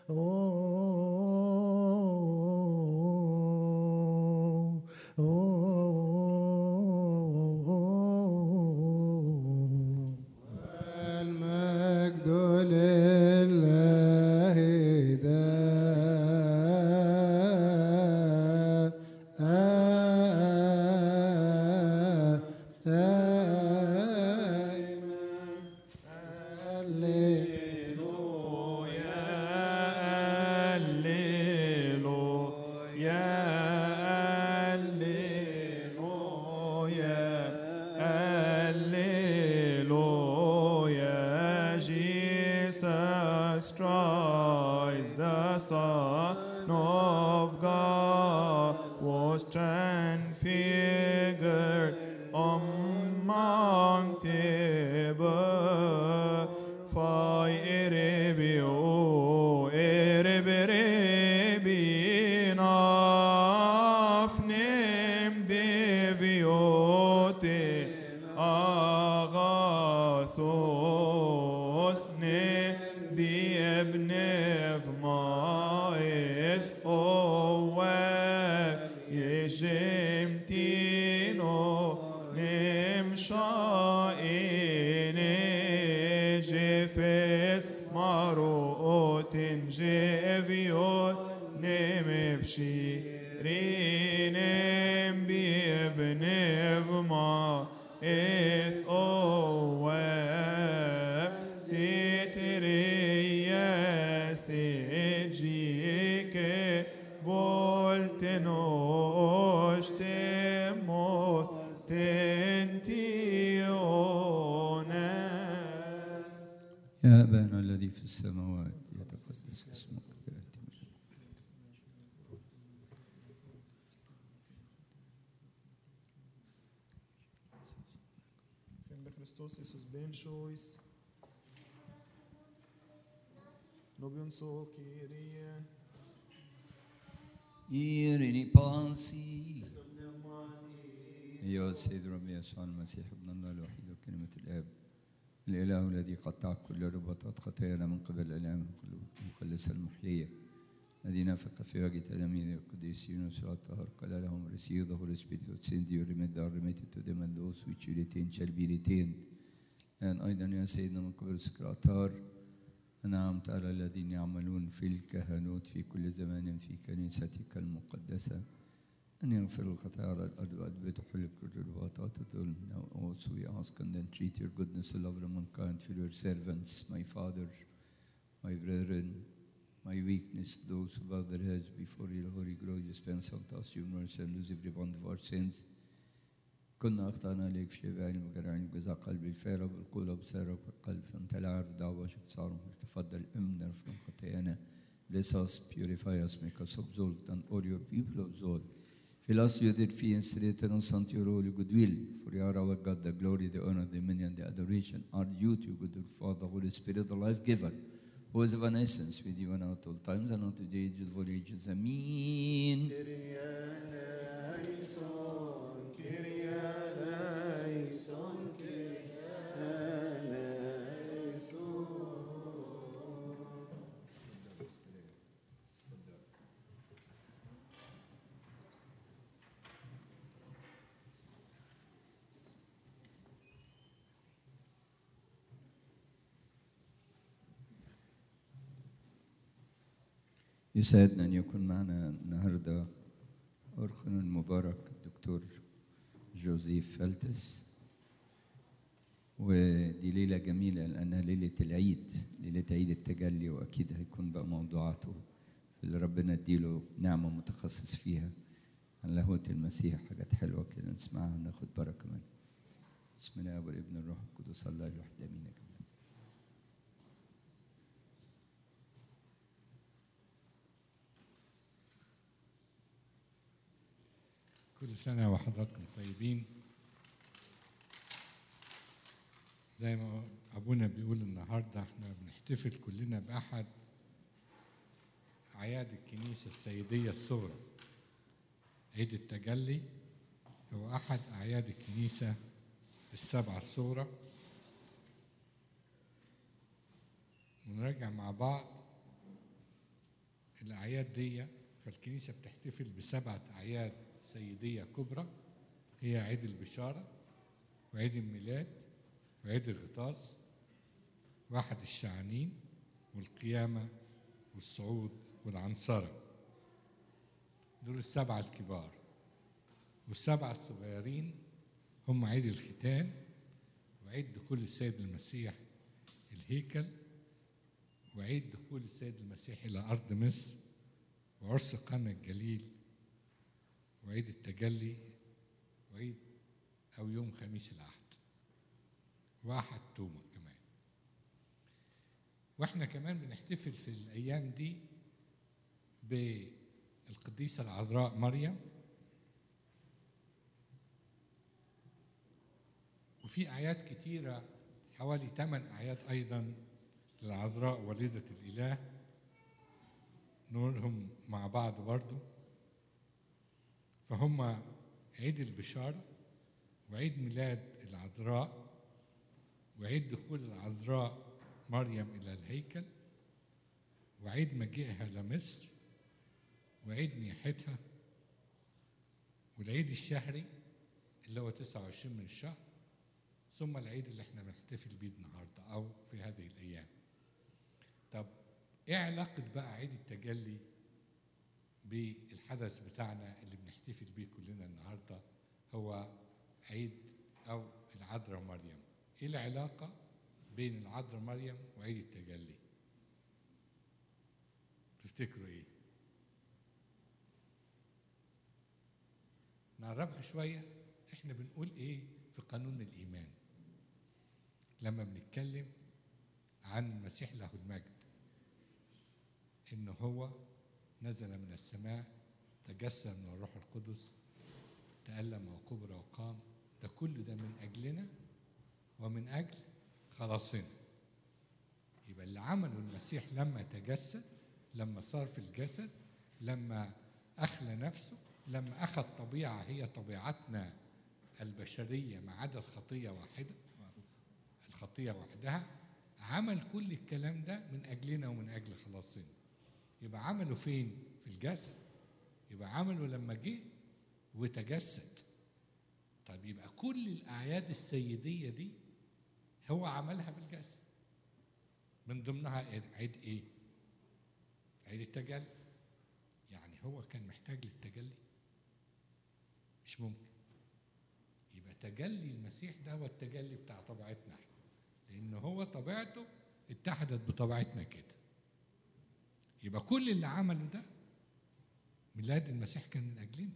المجد لله Alleluia, Jesus Christ, the Son of God, was transfigured among tables. Fai erebio, ereberebi, nafnem beviote, agathos ne biebnev maeth owe, yeshemtino nem shaine jefes marotin jeviot nem ebshirinem biebnev ma eth owe titiriyas ejike voltenos temos tentiones يا أبانا الذي في السماوات يتقدس اسمك يأتي ملكك. Fin Christos Jesus ben choice. Nobion so Kyrie. إيريني باسي أيها السيد ربي يسوع المسيح ابن الله الوحيد وكلمة الآب الإله الذي قطع كل رباطات خطايانا من قبل الآلام المخلصة المحيية الذي نفق في وجه تلاميذ القديس يونس والطهر قال لهم receive the Holy Spirit who send you remit the remitted to them and those which you retain shall be retained الآن أيضا يا سيدنا من قبل السكراتار أنعمت على الذين يعملون في الكهنوت في كل زمان في كنيستك المقدسة أن يغفر الخطايا على الأرض وأدب تحل كل الرباطات الظلم Now also we ask and then treat your goodness to love mankind for your servants, my father, my brethren, my weakness, those who bow their heads before your holy glory, dispense unto us your mercy and lose every one of our sins. كنا أخطأنا عليك في شيء بعلم وجرعين بجزاء قلبي الفارغ بالقول وبصيرك بالقلب فأنت لا عارف دعوة صار تفضل أمنا from خطايانا Bless us, purify us, make us absolved, and all your people absolved. Fill us with your fear and straighten us unto your holy goodwill. For you are our God, the glory, the honor, the dominion, the adoration are due to you, good Father, Holy Spirit, the life giver, who is of an essence with you and at all times and unto the ages of all ages. Amen. يسعدنا أن يكون معنا النهاردة أرخنا المبارك الدكتور جوزيف فلتس ودي ليلة جميلة لأنها ليلة العيد ليلة عيد التجلي وأكيد هيكون بقى موضوعاته اللي ربنا اديله نعمة متخصص فيها عن لاهوت المسيح حاجات حلوة كده نسمعها وناخد بركة منها بسم الله والابن الروح القدس الله الواحد امين يا جماعة. كل سنة وحضراتكم طيبين زي ما أبونا بيقول النهاردة احنا بنحتفل كلنا بأحد أعياد الكنيسة السيدية الصغرى عيد التجلي هو أحد أعياد الكنيسة السبعة الصغرى ونراجع مع بعض الأعياد دي فالكنيسة بتحتفل بسبعة أعياد سيدية كبرى هي عيد البشارة وعيد الميلاد وعيد الغطاس واحد الشعانين والقيامة والصعود والعنصرة دول السبعة الكبار والسبعة الصغيرين هم عيد الختان وعيد دخول السيد المسيح الهيكل وعيد دخول السيد المسيح إلى أرض مصر وعرس قنا الجليل وعيد التجلي وعيد أو يوم خميس العهد واحد توما كمان واحنا كمان بنحتفل في الأيام دي بالقديسة العذراء مريم وفي أعياد كتيرة حوالي ثمان أعياد أيضا للعذراء والدة الإله نقولهم مع بعض برضو فهم عيد البشارة وعيد ميلاد العذراء وعيد دخول العذراء مريم إلى الهيكل وعيد مجيئها لمصر وعيد نياحتها والعيد الشهري اللي هو 29 من الشهر ثم العيد اللي احنا بنحتفل بيه النهارده او في هذه الايام. طب ايه علاقه بقى عيد التجلي بالحدث بتاعنا اللي بنحتفل بيه كلنا النهارده هو عيد او العذراء مريم. ايه العلاقه بين العذراء مريم وعيد التجلي؟ تفتكروا ايه؟ نقربها شويه احنا بنقول ايه في قانون الايمان لما بنتكلم عن المسيح له المجد ان هو نزل من السماء تجسد من الروح القدس تألم وكبر وقام ده كل ده من أجلنا ومن أجل خلاصنا يبقى اللي عمله المسيح لما تجسد لما صار في الجسد لما أخلى نفسه لما أخذ طبيعة هي طبيعتنا البشرية ما عدا الخطية واحدة الخطية وحدها عمل كل الكلام ده من أجلنا ومن أجل خلاصنا يبقى عمله فين؟ في الجسد يبقى عمله لما جه وتجسد طيب يبقى كل الأعياد السيدية دي هو عملها بالجسد من ضمنها عيد إيه؟ عيد التجلي يعني هو كان محتاج للتجلي مش ممكن يبقى تجلي المسيح ده هو التجلي بتاع طبيعتنا احنا لان هو طبيعته اتحدت بطبيعتنا كده يبقى كل اللي عمله ده ميلاد المسيح كان من اجلنا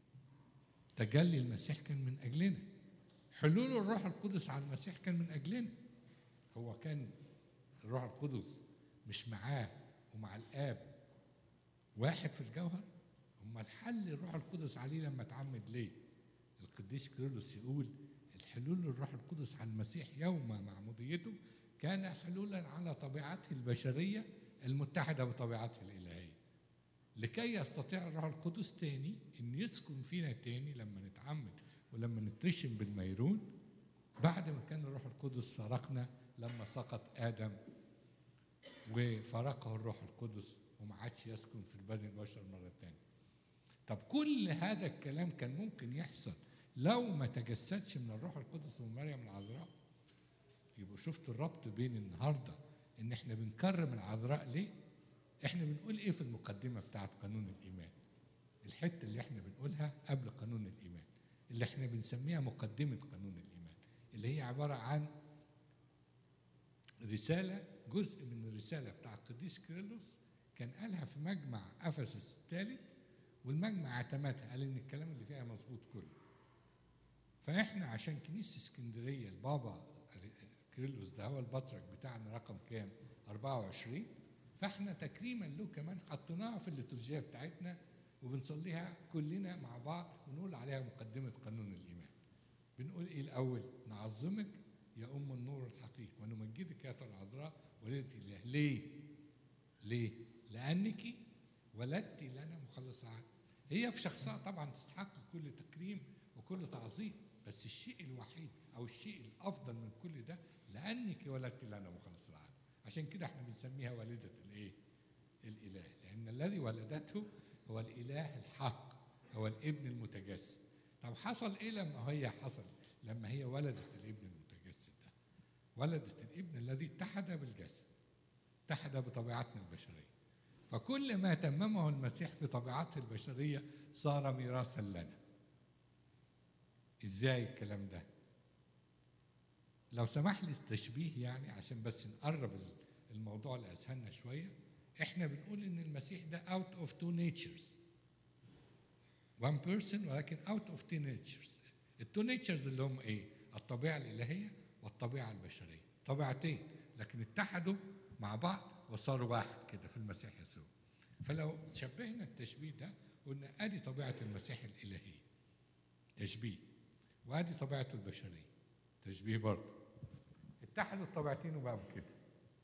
تجلي المسيح كان من اجلنا حلول الروح القدس على المسيح كان من اجلنا هو كان الروح القدس مش معاه ومع الاب واحد في الجوهر امال حل الروح القدس عليه لما اتعمد ليه القديس كيرلس يقول الحلول الروح القدس على المسيح يوم معموديته كان حلولا على طبيعته البشريه المتحده بطبيعته الالهيه لكي يستطيع الروح القدس تاني ان يسكن فينا تاني لما نتعمد ولما نترشم بالميرون بعد ما كان الروح القدس فارقنا لما سقط ادم وفارقه الروح القدس وما عادش يسكن في البدن البشر مره تانيه طب كل هذا الكلام كان ممكن يحصل لو ما تجسدش من الروح القدس من مريم العذراء يبقوا شفت الربط بين النهارده ان احنا بنكرم العذراء ليه احنا بنقول ايه في المقدمه بتاعت قانون الايمان الحته اللي احنا بنقولها قبل قانون الايمان اللي احنا بنسميها مقدمه قانون الايمان اللي هي عباره عن رسالة جزء من الرسالة بتاع القديس كيرلس كان قالها في مجمع أفسس الثالث والمجمع اعتمدها قال إن الكلام اللي فيها مظبوط كله فإحنا عشان كنيسة اسكندرية البابا كيرلس ده هو البطرك بتاعنا رقم كام 24 فإحنا تكريما له كمان حطيناها في الليتورجية بتاعتنا وبنصليها كلنا مع بعض ونقول عليها مقدمة قانون الإيمان بنقول إيه الأول نعظمك يا أم النور الحقيقي ونمجدك يا العذراء ولدة الله ليه؟ ليه؟ لأنك ولدت لنا مخلص العالم هي في شخصها طبعا تستحق كل تكريم وكل تعظيم بس الشيء الوحيد أو الشيء الأفضل من كل ده لأنك ولدت لنا مخلص العالم عشان كده احنا بنسميها والدة الإيه؟ الإله لأن الذي ولدته هو الإله الحق هو الابن المتجسد طب حصل إيه لما هي حصل لما هي ولدت الابن المتجسد ده ولدت الابن الذي اتحد بالجسد اتحد بطبيعتنا البشرية فكل ما تممه المسيح في طبيعته البشرية صار ميراثا لنا ازاي الكلام ده لو سمح لي التشبيه يعني عشان بس نقرب الموضوع لأذهاننا شوية احنا بنقول ان المسيح ده out of two natures one person ولكن out of two natures التو natures اللي هم ايه الطبيعة الإلهية والطبيعة البشرية طبيعتين لكن اتحدوا مع بعض وصاروا واحد كده في المسيح يسوع فلو شبهنا التشبيه ده قلنا ادي طبيعة المسيح الإلهية تشبيه وادي طبيعته البشرية تشبيه برضه اتحدوا الطبيعتين وبقوا كده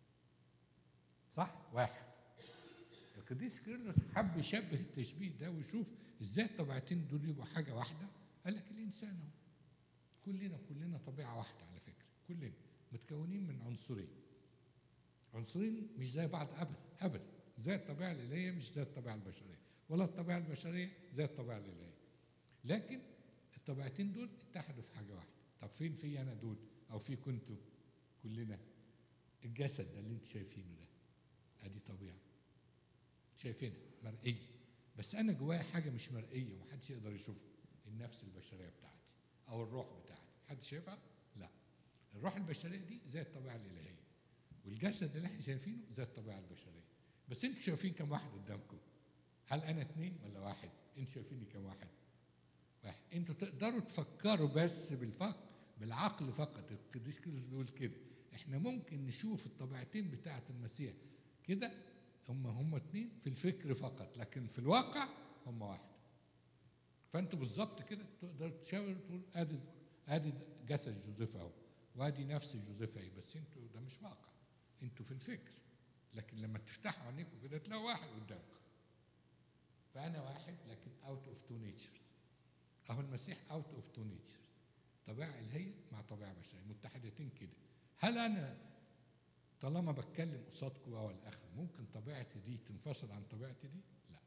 صح واحد القديس كيرلس حب يشبه التشبيه ده ويشوف ازاي الطبيعتين دول يبقوا حاجه واحده قال لك الانسان اهو كلنا كلنا طبيعه واحده على فكره كلنا متكونين من عنصرين عنصرين مش زي بعض ابدا ابدا زي الطبيعه الالهيه مش زي الطبيعه البشريه ولا الطبيعه البشريه زي الطبيعه الالهيه لكن الطبيعتين دول اتحدوا في حاجه واحده طب فين في انا دول او في كنتوا كلنا الجسد ده اللي انتوا شايفينه ده ادي طبيعه شايفينها مرئيه بس انا جوايا حاجه مش مرئيه ومحدش يقدر يشوفها النفس البشريه بتاعتي او الروح بتاعتي حد شايفها لا الروح البشريه دي زي الطبيعه الالهيه والجسد اللي احنا شايفينه زي الطبيعه البشريه بس انتوا شايفين كم واحد قدامكم هل انا اتنين ولا واحد انتوا شايفيني كم واحد واحد انتوا تقدروا تفكروا بس بالفكر بالعقل فقط القديس كيرلس بيقول كده احنا ممكن نشوف الطبيعتين بتاعه المسيح كده هم هم اتنين في الفكر فقط لكن في الواقع هم واحد فانتوا بالظبط كده تقدر تشاور تقول ادي ادي جسد جوزيف اهو وادي نفس جوزيف اهي بس انتوا ده مش واقع انتوا في الفكر لكن لما تفتحوا عينيكم كده تلاقوا واحد قدامكم فانا واحد لكن اوت اوف تو نيتشرز اهو المسيح اوت اوف تو نيتشرز طبيعه الهيه مع طبيعه بشريه متحدتين كده هل انا طالما بتكلم قصادكم بقى والاخر ممكن طبيعتي دي تنفصل عن طبيعتي دي؟ لا.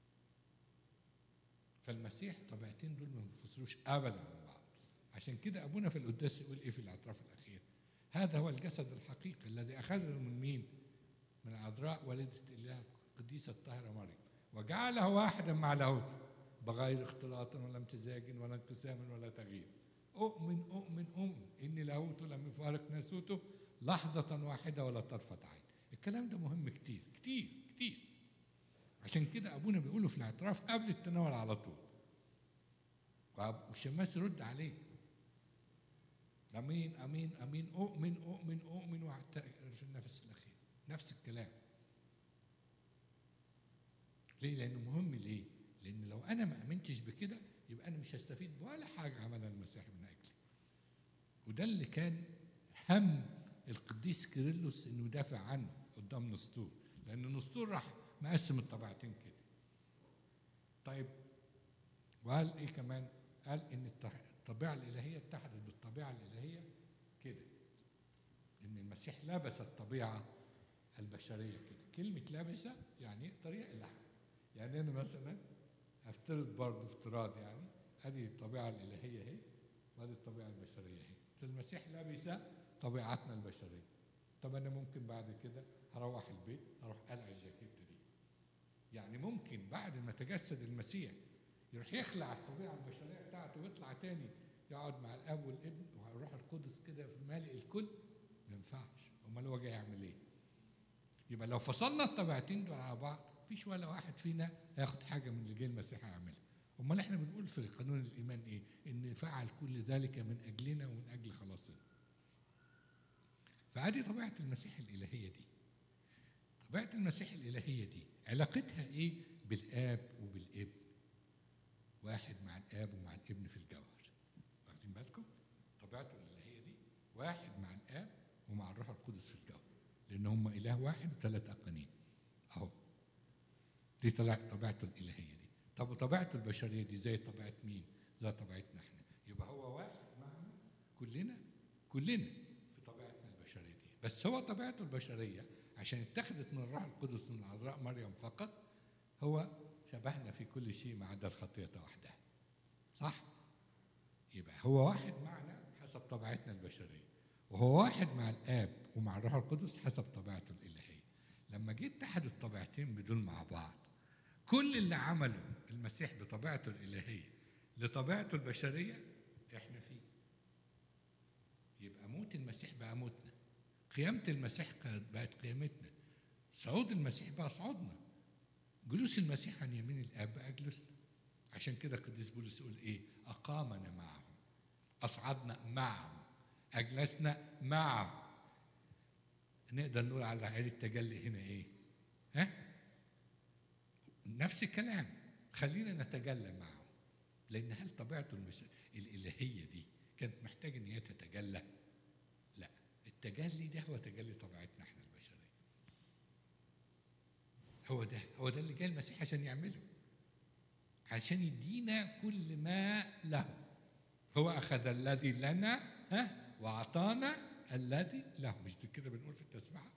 فالمسيح طبيعتين دول ما بينفصلوش ابدا عن بعض. عشان كده ابونا في القداس يقول ايه في الاعتراف الاخير؟ هذا هو الجسد الحقيقي الذي اخذه من مين؟ من عذراء والده الاله القديسه الطاهره مريم وجعله واحدا مع لاهوته بغير اختلاط ولا امتزاج ولا انقسام ولا تغيير. اؤمن اؤمن اؤمن ان لاهوته لم يفارق ناسوته لحظة واحدة ولا طرفة عين الكلام ده مهم كتير كتير كتير عشان كده أبونا بيقوله في الاعتراف قبل التناول على طول والشماس يرد عليه أمين أمين أمين أؤمن أؤمن أؤمن واعترف في النفس الأخير نفس الكلام ليه؟ لأنه مهم ليه؟ لأن لو أنا ما آمنتش بكده يبقى أنا مش هستفيد ولا حاجة عملها المسيح من أجلي وده اللي كان هم القديس كيرلس انه يدافع عنه قدام نسطور لان نسطور راح مقسم الطبيعتين كده طيب وقال ايه كمان قال ان الطبيعه الالهيه اتحدت بالطبيعه الالهيه كده ان المسيح لبس الطبيعه البشريه كده كلمه لبسه يعني يقدر يقلع يعني انا مثلا افترض برضه افتراض يعني ادي الطبيعه الالهيه اهي وادي الطبيعه البشريه اهي المسيح لبس طبيعتنا البشريه طب انا ممكن بعد كده هروح البيت اروح قلع الجاكيته دي يعني ممكن بعد ما تجسد المسيح يروح يخلع الطبيعه البشريه بتاعته ويطلع تاني يقعد مع الاب والابن والروح القدس كده في مالئ الكل ما ينفعش امال هو جاي يعمل ايه يبقى لو فصلنا الطبيعتين دول على بعض مفيش ولا واحد فينا هياخد حاجه من اللي جاي المسيح هيعملها امال احنا بنقول في قانون الايمان ايه ان فعل كل ذلك من اجلنا ومن اجل خلاصنا فادي طبيعه المسيح الالهيه دي طبيعه المسيح الالهيه دي علاقتها ايه بالاب وبالابن واحد مع الاب ومع الابن في الجوهر واخدين بالكم طبيعته الالهيه دي واحد مع الاب ومع الروح القدس في الجوهر لان هم اله واحد وثلاث اقانيم اهو دي طلع طبيعته الالهيه دي طب وطبيعته البشريه دي زي طبيعه مين زي طبيعتنا احنا يبقى هو واحد معنا كلنا كلنا في طبيعتنا البشريه دي بس هو طبيعته البشريه عشان اتخذت من الروح القدس من العذراء مريم فقط هو شبهنا في كل شيء ما عدا الخطيه وحدها صح يبقى هو واحد معنا حسب طبيعتنا البشريه وهو واحد مع الاب ومع الروح القدس حسب طبيعته الالهيه لما جه اتحد الطبيعتين بدول مع بعض كل اللي عمله المسيح بطبيعته الالهيه لطبيعته البشريه احنا فيه يبقى موت المسيح بقى موتنا قيامة المسيح بقت قيامتنا صعود المسيح بقى صعودنا جلوس المسيح عن يمين الاب بقى جلوسنا عشان كده القديس بولس يقول ايه اقامنا معه اصعدنا معه اجلسنا معه نقدر نقول على عيد التجلي هنا ايه ها نفس الكلام خلينا نتجلى معه لان هل طبيعته المس... الالهيه دي كانت محتاجه ان هي تتجلى لا التجلي ده هو تجلي طبيعتنا احنا البشريه هو ده هو ده اللي جاي المسيح عشان يعمله عشان يدينا كل ما له هو اخذ الذي لنا ها واعطانا الذي له مش كده بنقول في التسبيحه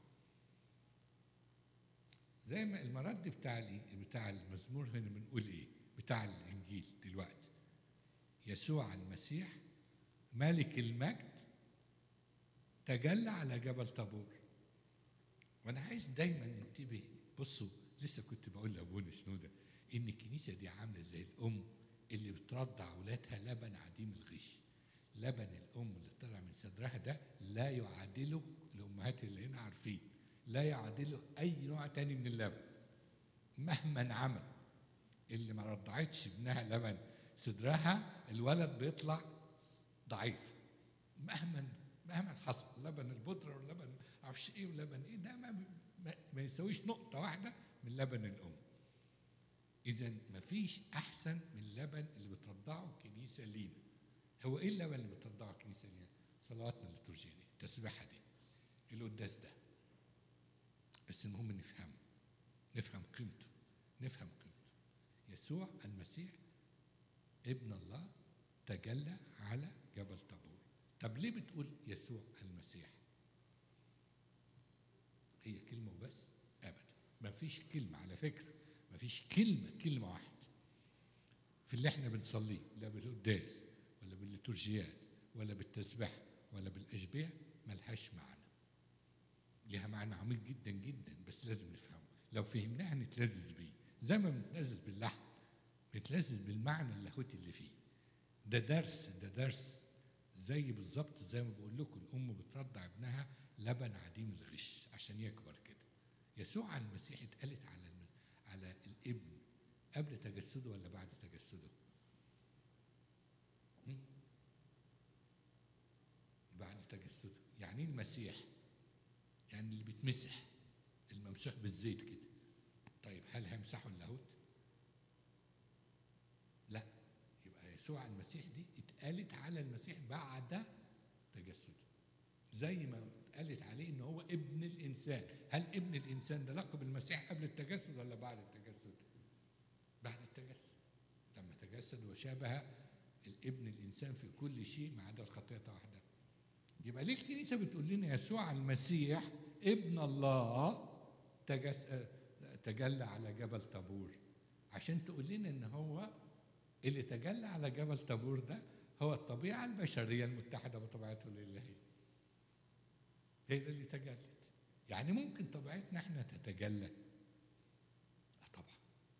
زي ما المرد بتاع بتاع المزمور هنا بنقول ايه بتاع الانجيل دلوقتي يسوع المسيح ملك المجد تجلى على جبل طابور وانا عايز دايما ننتبه بصوا لسه كنت بقول لابونا شنوده ان الكنيسه دي عامله زي الام اللي بترضع اولادها لبن عديم الغش لبن الام اللي طلع من صدرها ده لا يعادله الامهات اللي هنا عارفين لا يعادله اي نوع تاني من اللبن مهما عمل اللي ما رضعتش ابنها لبن صدرها الولد بيطلع ضعيف مهما مهما حصل لبن البودره واللبن معرفش ايه ولبن ايه ده ما, ما, ما يساويش نقطه واحده من لبن الام اذا ما فيش احسن من اللبن اللي بترضعه الكنيسه لينا هو ايه اللبن اللي بترضعه الكنيسه لينا صلواتنا الليتورجيه دي التسبيحه دي القداس ده بس المهم نفهمه نفهم قيمته نفهم قيمته يسوع المسيح ابن الله تجلى على جبل طابور طب ليه بتقول يسوع المسيح هي كلمة وبس أبدا ما فيش كلمة على فكرة ما فيش كلمة كلمة واحدة في اللي احنا بنصليه لا بالقداس ولا بالليتورجيات ولا بالتسبيح ولا بالأشبية ملهاش معنى ليها معنى عميق جدا جدا بس لازم نفهمه لو فهمناها نتلذذ بيه زي ما بنتلذذ باللحم بنتلذذ بالمعنى اللاهوتي اللي فيه ده درس ده درس زي بالظبط زي ما بقول لكم الام بترضع ابنها لبن عديم الغش عشان يكبر كده يسوع المسيح اتقالت على الم... على الابن قبل تجسده ولا بعد تجسده هم؟ بعد تجسده يعني ايه المسيح يعني اللي بيتمسح الممسوح بالزيت كده طيب هل هيمسحوا اللاهوت لا يبقى يسوع المسيح دي اتقالت على المسيح بعد تجسده زي ما اتقالت عليه ان هو ابن الانسان هل ابن الانسان ده لقب المسيح قبل التجسد ولا بعد التجسد بعد التجسد لما تجسد وشابه الابن الانسان في كل شيء ما عدا الخطيه واحده يبقى ليه الكنيسه بتقول لنا يسوع المسيح ابن الله تجس... تجلى على جبل طابور عشان تقول لنا ان هو اللي تجلى على جبل طابور ده هو الطبيعه البشريه المتحده بطبيعته الالهيه هي ده اللي تجلت يعني ممكن طبيعتنا احنا تتجلى اه طبعا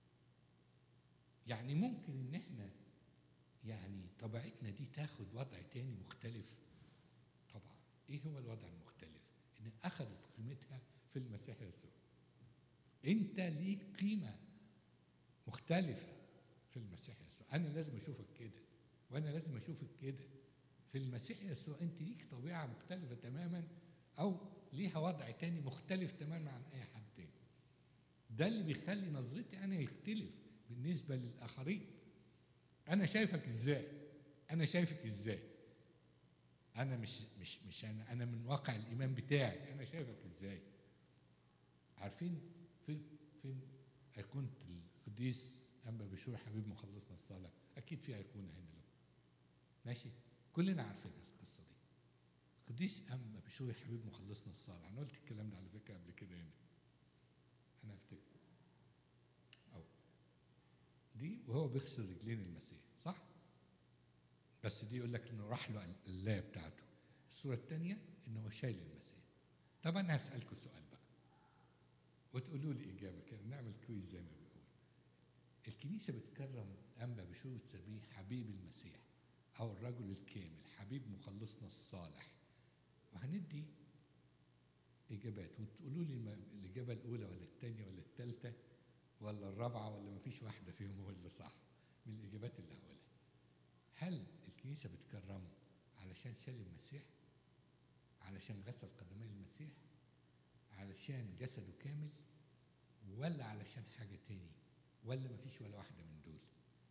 يعني ممكن ان احنا يعني طبيعتنا دي تاخد وضع تاني مختلف طبعا ايه هو الوضع المختلف ان اخذت قيمتها في المسيح يسوع انت ليك قيمه مختلفه في المسيح يسوع انا لازم اشوفك كده وانا لازم اشوفك كده في المسيح يسوع انت ليك طبيعه مختلفه تماما او ليها وضع تاني مختلف تماما عن اي حد تاني ده اللي بيخلي نظرتي انا يختلف بالنسبه للاخرين انا شايفك ازاي انا شايفك ازاي انا مش مش مش انا انا من واقع الايمان بتاعي انا شايفك ازاي عارفين فين فين ايقونه القديس انبا بشوي حبيب مخلصنا الصالح اكيد في ايقونه هنا له ماشي كلنا عارفين القصه دي القديس انبا بشوي حبيب مخلصنا الصالح انا قلت الكلام ده على فكره قبل كده هنا انا افتكر أو دي وهو بيغسل رجلين المسيح صح بس دي يقول لك انه راح له اللايه بتاعته الصوره الثانيه انه هو شايل المسيح طب انا هسالكم سؤال بقى وتقولوا لي اجابه كده نعمل كويز زي ما بيقول الكنيسه بتكرم انبا بشوي تسميه حبيب المسيح او الرجل الكامل حبيب مخلصنا الصالح وهندي اجابات وتقولوا لي ما- الاجابه الاولى ولا الثانيه ولا الثالثه ولا الرابعه ولا ما فيش واحده فيهم هو اللي صح من الاجابات اللي هقولها هل الكنيسه بتكرمه علشان شال المسيح علشان غسل قدمي المسيح علشان جسده كامل ولا علشان حاجه تاني ولا ما فيش ولا واحده من دول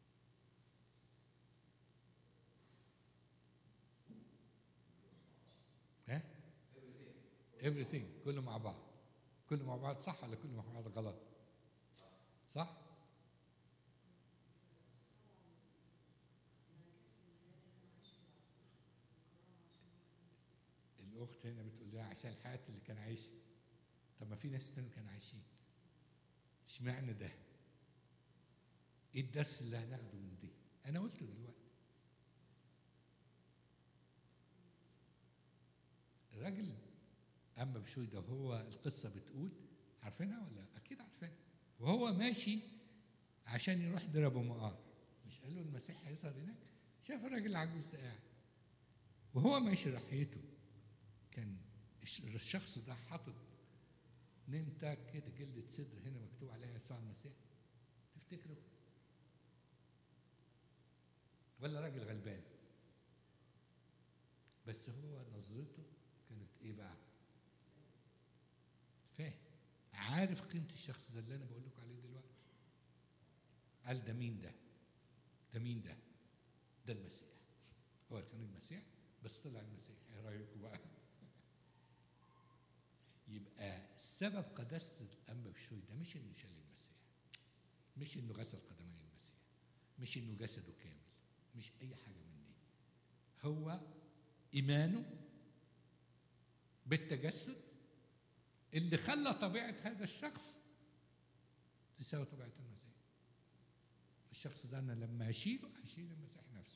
ها everything كله مع بعض كله مع بعض صح ولا كله مع بعض غلط صح الاخت هنا بتقول لها عشان الحياه اللي كان عايشها طب ما في ناس تانية كانوا عايشين اشمعنى ده ايه الدرس اللي هناخده من دي انا قلته دلوقتي الراجل اما بشوي ده هو القصه بتقول عارفينها ولا اكيد عارفينها وهو ماشي عشان يروح دير ابو مقار مش قالوا المسيح هيظهر هناك شاف الراجل العجوز ده قاعد وهو ماشي ناحيته كان الش- الشخص ده حاطط نيم تاج كده جلدة صدر هنا مكتوب عليها يسوع المسيح تفتكروا ولا راجل غلبان بس هو نظرته كانت ايه بقى فاهم عارف قيمة الشخص ده اللي انا بقول لكم عليه دلوقتي قال ده مين ده ده مين ده ده المسيح هو كان المسيح بس طلع المسيح ايه رايكم بقى يبقى سبب قداسة الأنبا بشوي ده مش إنه شال المسيح مش إنه غسل قدمي المسيح مش إنه جسده كامل مش أي حاجة من دي هو إيمانه بالتجسد اللي خلى طبيعة هذا الشخص تساوي طبيعة المسيح الشخص ده أنا لما أشيله هشيل المسيح نفسه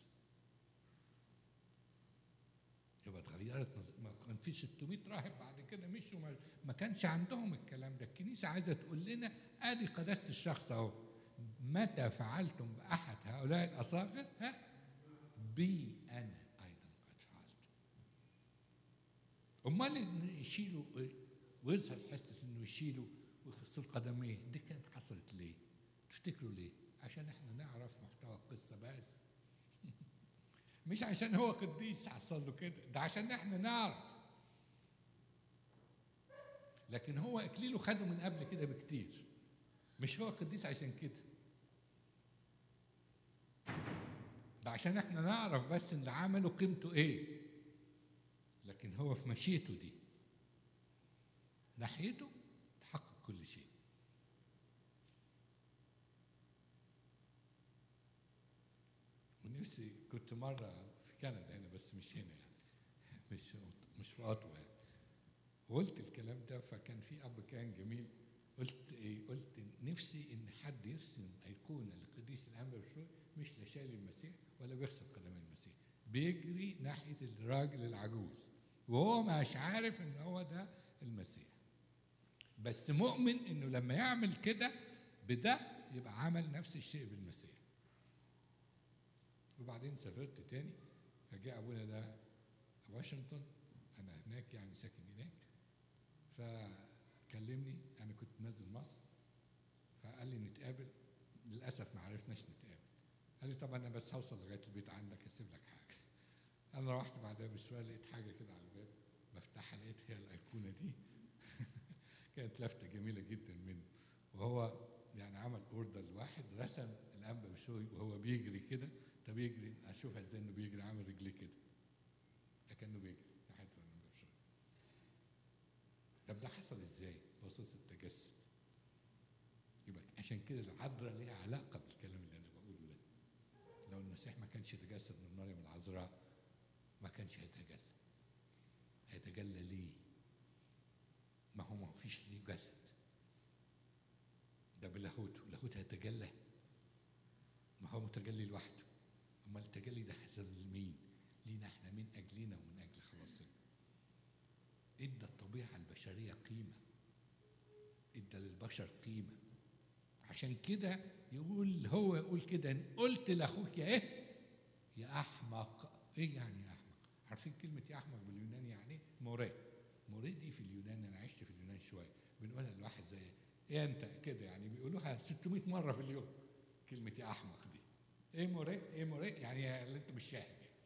يبقى اتغيرت نظ- ما كان في 600 راهب بعد كده مشوا ما, ما كانش عندهم الكلام ده الكنيسه عايزه تقول لنا ادي قداسه الشخص اهو متى فعلتم باحد هؤلاء الاصاغر ها بي انا ايضا قد فعلت امال إن يشيلوا ويظهر حاسس انه يشيلوا ويخسر قدميه دي كانت حصلت ليه؟ تفتكروا ليه؟ عشان احنا نعرف محتوى القصه بس مش عشان هو قديس حصل له كده ده عشان احنا نعرف لكن هو اكليله خده من قبل كده بكتير مش هو قديس عشان كده ده عشان احنا نعرف بس اللي عمله قيمته ايه لكن هو في مشيته دي ناحيته تحقق كل شيء ونفسي كنت مرة في كندا هنا بس مش هنا يعني مش مش في أطوى يعني وقلت الكلام ده فكان في أب كان جميل قلت إيه قلت نفسي إن حد يرسم أيقونة للقديس الأنبا بشوي مش لا شايل المسيح ولا بيغسل قدمي المسيح بيجري ناحية الراجل العجوز وهو مش عارف إن هو ده المسيح بس مؤمن إنه لما يعمل كده بده يبقى عمل نفس الشيء بالمسيح وبعدين سافرت تاني فجاء ابونا ده واشنطن انا هناك يعني ساكن هناك فكلمني انا كنت نازل مصر فقال لي نتقابل للاسف ما عرفناش نتقابل قال لي طب انا بس هوصل لغايه البيت عندك اسيب لك حاجه انا رحت بعدها بشويه لقيت حاجه كده على الباب بفتحها لقيت هي الايقونه دي كانت لفته جميله جدا منه وهو يعني عمل اوردر لواحد رسم الانبا بشوي وهو بيجري كده طب يجري اشوفها ازاي انه بيجري عامل رجليه كده كانه بيجري ناحيه الانبا بشوي طب ده حصل ازاي؟ بواسطه التجسد يبقى عشان كده العذراء ليها علاقه بالكلام اللي انا بقوله ده لو المسيح ما كانش تجسد من مريم العذراء ما كانش هيتجلى هيتجلى ليه؟ ما هو ما فيش ليه جسد ده بلاهوته لاهوت هيتجلى ما هو متجلي لوحده امال التجلي ده حصل لمين؟ لينا احنا من اجلنا ومن اجل خلاصنا ادى الطبيعه البشريه قيمه ادى للبشر قيمه عشان كده يقول هو يقول كده إن قلت لاخوك يا ايه يا احمق ايه يعني يا احمق عارفين كلمه يا احمق باليوناني يعني ايه موري موري دي في اليونان انا عشت في اليونان شويه بنقولها لواحد زي ايه انت كده يعني بيقولوها 600 مره في اليوم كلمه يا احمق دي ايه موري ايه موري يعني اللي انت مش فاهم يعني.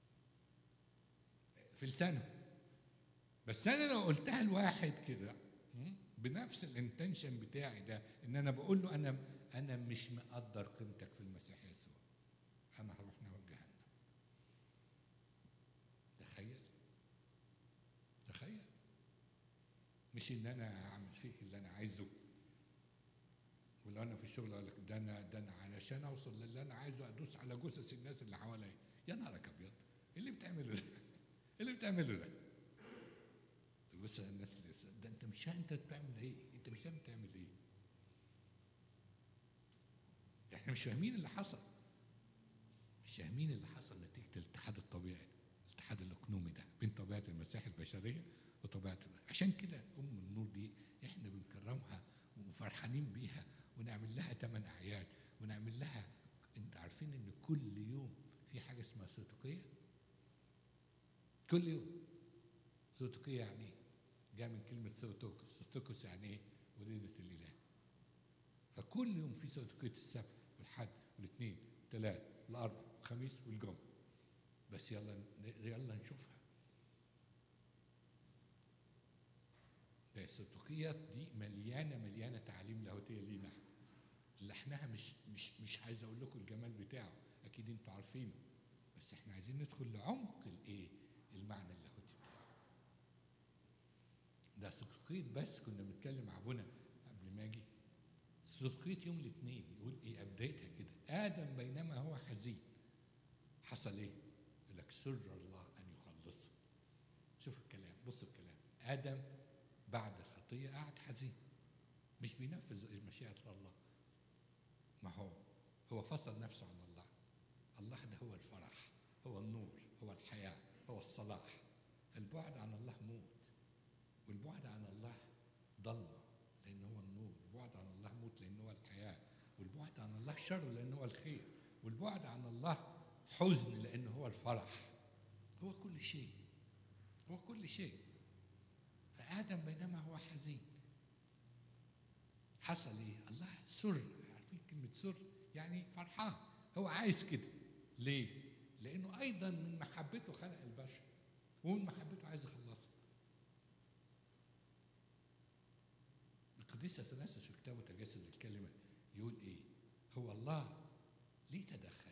في لسانه بس انا لو قلتها لواحد كده م? بنفس الانتنشن بتاعي ده ان انا بقول له انا انا مش مقدر قيمتك في المسيح يسوع انا هروح نار جهنم تخيل تخيل مش ان انا اعمل فيك اللي انا عايزه ولو انا في الشغل اقول لك ده انا ده انا علشان اوصل للي انا عايزه ادوس على جثث الناس اللي حواليا يا نهارك ابيض ايه اللي بتعمله ده؟ ايه اللي بتعمله ده؟ تبص على الناس اللي ده انت مش فاهم انت بتعمل ايه؟ انت مش فاهم بتعمل ايه؟ احنا مش فاهمين اللي حصل مش فاهمين اللي حصل نتيجه الاتحاد الطبيعي الاتحاد الاقنومي ده بين طبيعه المسيح البشريه وطبيعه عشان كده ام النور دي احنا بنكرمها وفرحانين بيها ونعمل لها ثمان اعياد ونعمل لها انت عارفين ان كل يوم في حاجه اسمها سوتوكيه كل يوم سوتوكيه يعني ايه؟ جاء من كلمه سوتوكس سوتوكس يعني ايه؟ وليده الاله فكل يوم في سوتوكيه السبت والحد والاثنين والثلاث والاربع والخميس والجمعه بس يلا يلا نشوفها ده السوتوكيات دي مليانه مليانه تعاليم لاهوتيه لينا احنا لحنها مش مش مش عايز اقول لكم الجمال بتاعه اكيد انتوا عارفينه بس احنا عايزين ندخل لعمق الايه المعنى اللاهوتي بتاعه ده سوتوكيت بس كنا بنتكلم مع ابونا قبل ما اجي سوتوكيت يوم الاثنين يقول ايه ابديتها كده ادم بينما هو حزين حصل ايه يقول لك سر الله ان يخلصه شوف الكلام بص الكلام ادم بعد الخطيه قعد حزين مش بينفذ مشيئه الله ما هو هو فصل نفسه عن الله الله ده هو الفرح هو النور هو الحياه هو الصلاح فالبعد عن الله موت والبعد عن الله ضلمه لان هو النور البعد عن الله موت لان هو الحياه والبعد عن الله شر لان هو الخير والبعد عن الله حزن لان هو الفرح هو كل شيء هو كل شيء فادم بينما هو حزين حصل ايه الله سر عارفين كلمه سر يعني فرحان هو عايز كده ليه لانه ايضا من محبته خلق البشر ومن محبته عايز يخلصه القديس اثناسيوس في كتابه تجسد الكلمه يقول ايه هو الله ليه تدخل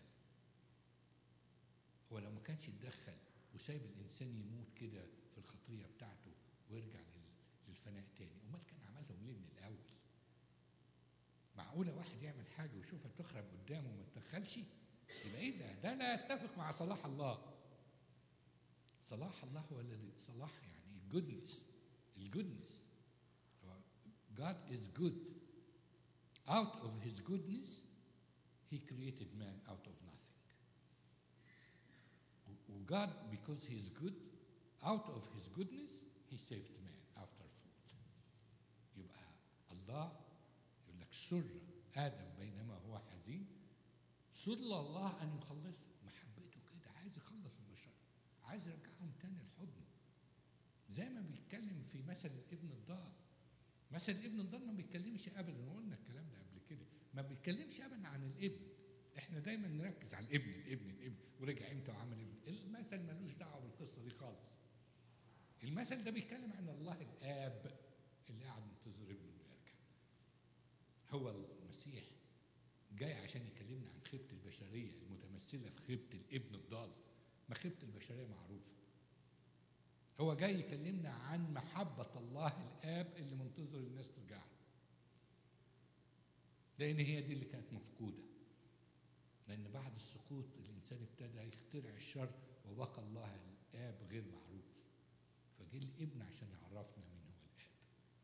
هو لو ما كانش يتدخل وسايب الانسان يموت كده في الخطيه بتاعته ويرجع لل- للفناء تاني امال كان عملهم ليه من الاول معقوله واحد يعمل حاجه ويشوفها تخرب قدامه وما يتدخلش يبقى ايه ده ده لا يتفق مع صلاح الله صلاح الله هو الذي صلاح يعني الجودنس الجودنس God is good. Out of his goodness, he created man out of nothing. God, because he is good, out of his goodness, he saved man after fault. يبقى الله يقول لك سر آدم بينما هو حزين سر الله أن يخلصه محبته كده عايز يخلص البشر عايز يرجعهم تاني لحضنه زي ما بيتكلم في مثل الابن الضال مثل الابن الضال ما بيتكلمش ابدا وقلنا الكلام ده قبل كده ما بيتكلمش ابدا عن الابن احنا دايما نركز على الابن الابن الابن ورجع امتى وعمل ابن المثل ملوش دعوه بالقصه دي خالص المثل ده بيتكلم عن الله الاب اللي قاعد منتظر ابنه انه يرجع هو المسيح جاي عشان يكلمنا عن خيبه البشريه المتمثله في خيبه الابن الضال ما خيبه البشريه معروفه هو جاي يكلمنا عن محبة الله الآب اللي منتظر الناس ترجع له. لأن هي دي اللي كانت مفقودة. لأن بعد السقوط الإنسان ابتدى يخترع الشر وبقى الله الآب غير معروف. فجه الابن عشان يعرفنا مين هو الآب.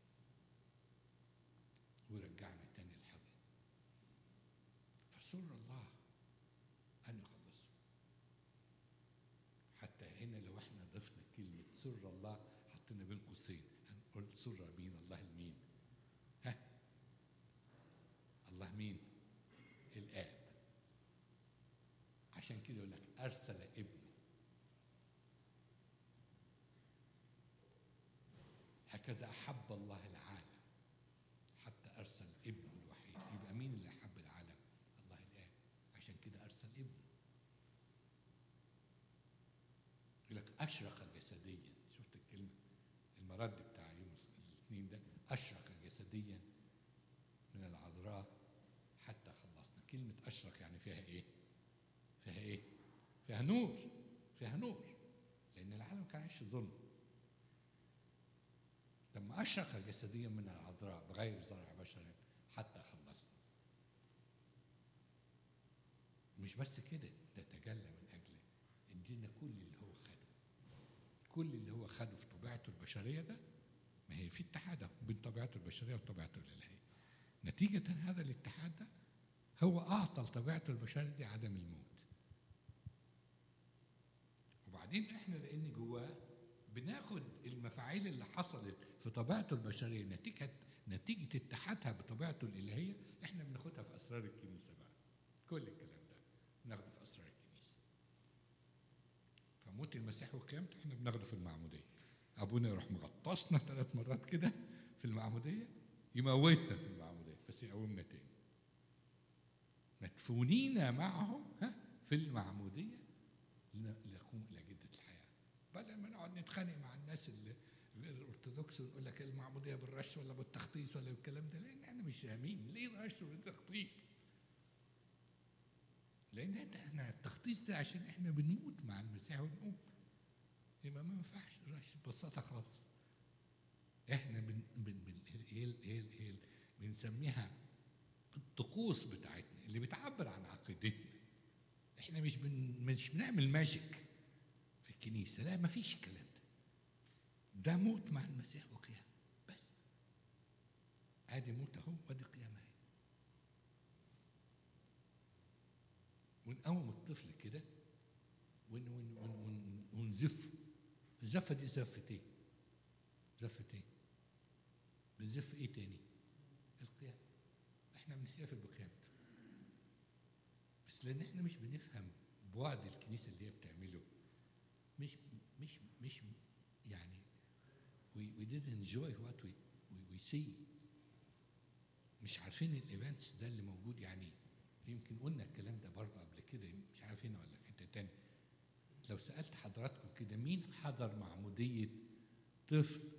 ويرجعنا تاني لحضنه. فسر الله أن يخلصه. حتى هنا لو احنا ضفنا كلمة سر الله حطينا بين قوسين هنقول سر مين الله المين ها الله مين الآب عشان كده يقول لك أرسل ابنه هكذا أحب الله العالم حتى أرسل ابنه الوحيد يبقى مين اللي أحب العالم الله الآب عشان كده أرسل ابنه يقول لك أشرق جسديا شفت الكلمة المرد بتاع يوم الاثنين ده أشرق جسديا من العذراء حتى خلصنا كلمة أشرق يعني فيها إيه؟ فيها إيه؟ فيها نور فيها نور لأن العالم كان عايش في ظلم لما أشرق جسديا من العذراء بغير زرع بشر حتى خلصنا مش بس كده ده تجلى من أجله ادينا كل اللي هو خده كل اللي هو خده في طبيعته البشرية ده ما هي في اتحاد أهو بين طبيعته البشرية وطبيعته الإلهية نتيجة هذا الاتحاد ده هو أعطى لطبيعته البشرية دي عدم الموت وبعدين احنا لأن جواه بناخد المفاعيل اللي حصلت في طبيعته البشرية نتيجة نتيجة اتحادها بطبيعته الإلهية احنا بناخدها في أسرار الكنيسة بقى كل الكلام ده بناخده في أسرار الكنيسة فموت المسيح وقيامته احنا بناخده في المعمودية أبونا يروح مغطسنا ثلاث مرات كده في المعمودية يموتنا في المعمودية بس يقومنا تاني مدفونين معه ها في المعمودية لنقوم إلى جدة الحياة بدل ما نقعد نتخانق مع الناس اللي غير الأرثوذكس ونقول لك المعمودية بالرش ولا بالتخطيص ولا بالكلام ده لأن احنا مش فاهمين ليه رش وتخطيص لأن انت احنا التخطيص ده عشان احنا بنموت مع المسيح ونقوم يبقى ما ينفعش الرش ببساطة خالص احنا بن بن بن هي ال- هي ال- هي ال- بنسميها الطقوس بتاعتنا اللي بتعبر عن عقيدتنا احنا مش بن مش بنعمل ماجيك في الكنيسه لا ما فيش الكلام ده ده موت مع المسيح وقيام بس ادي موت اهو وادي قيام اهي ونقوم الطفل كده ون ون ون ون ونزفه الزفه دي زفه ايه؟ زفه ايه؟ بنزف ايه تاني؟ القيام احنا بنحتفل بقيامته بس لان احنا مش بنفهم بعد الكنيسه اللي هي بتعمله مش مش مش يعني we, we didn't enjoy what we, we, we see مش عارفين الايفنتس ده اللي موجود يعني يمكن قلنا الكلام ده برضه قبل كده مش عارف هنا ولا في حته تاني لو سالت حضراتكم كده مين حضر معموديه طفل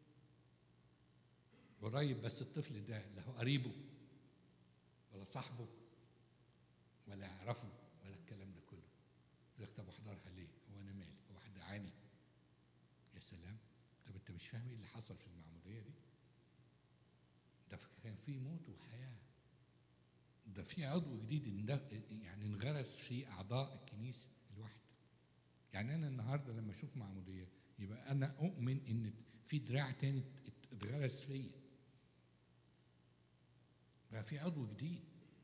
قريب بس الطفل ده لا هو قريبه ولا صاحبه ولا يعرفه ولا الكلام ده كله يقول لك طب احضرها ليه؟ هو انا مالي؟ هو حد عاني؟ يا سلام طب انت مش فاهم ايه اللي حصل في المعموديه دي؟ ده كان في موت وحياه ده في عضو جديد اند- يعني انغرس في اعضاء الكنيسه الواحده يعني انا النهارده لما اشوف معموديه يبقى انا اؤمن ان في دراع تاني ات- اتغرس فيا بقى في عضو جديد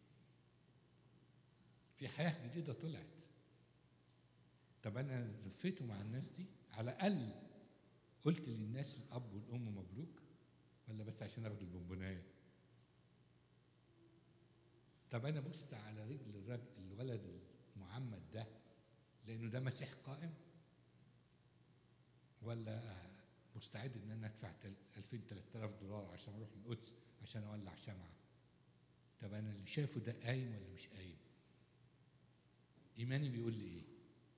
في حياه جديده طلعت طب انا زفيته مع الناس دي على الاقل قلت للناس الاب والام مبروك ولا بس عشان اخد البونبونايه طب انا بصت على رجل الرجل الولد المعمد ده لانه ده مسيح قائم ولا مستعد ان انا ادفع تل- 2000 3000 دولار عشان اروح القدس عشان اولع شمعه طب انا اللي شايفه ده قايم ولا مش قايم ايماني بيقول لي ايه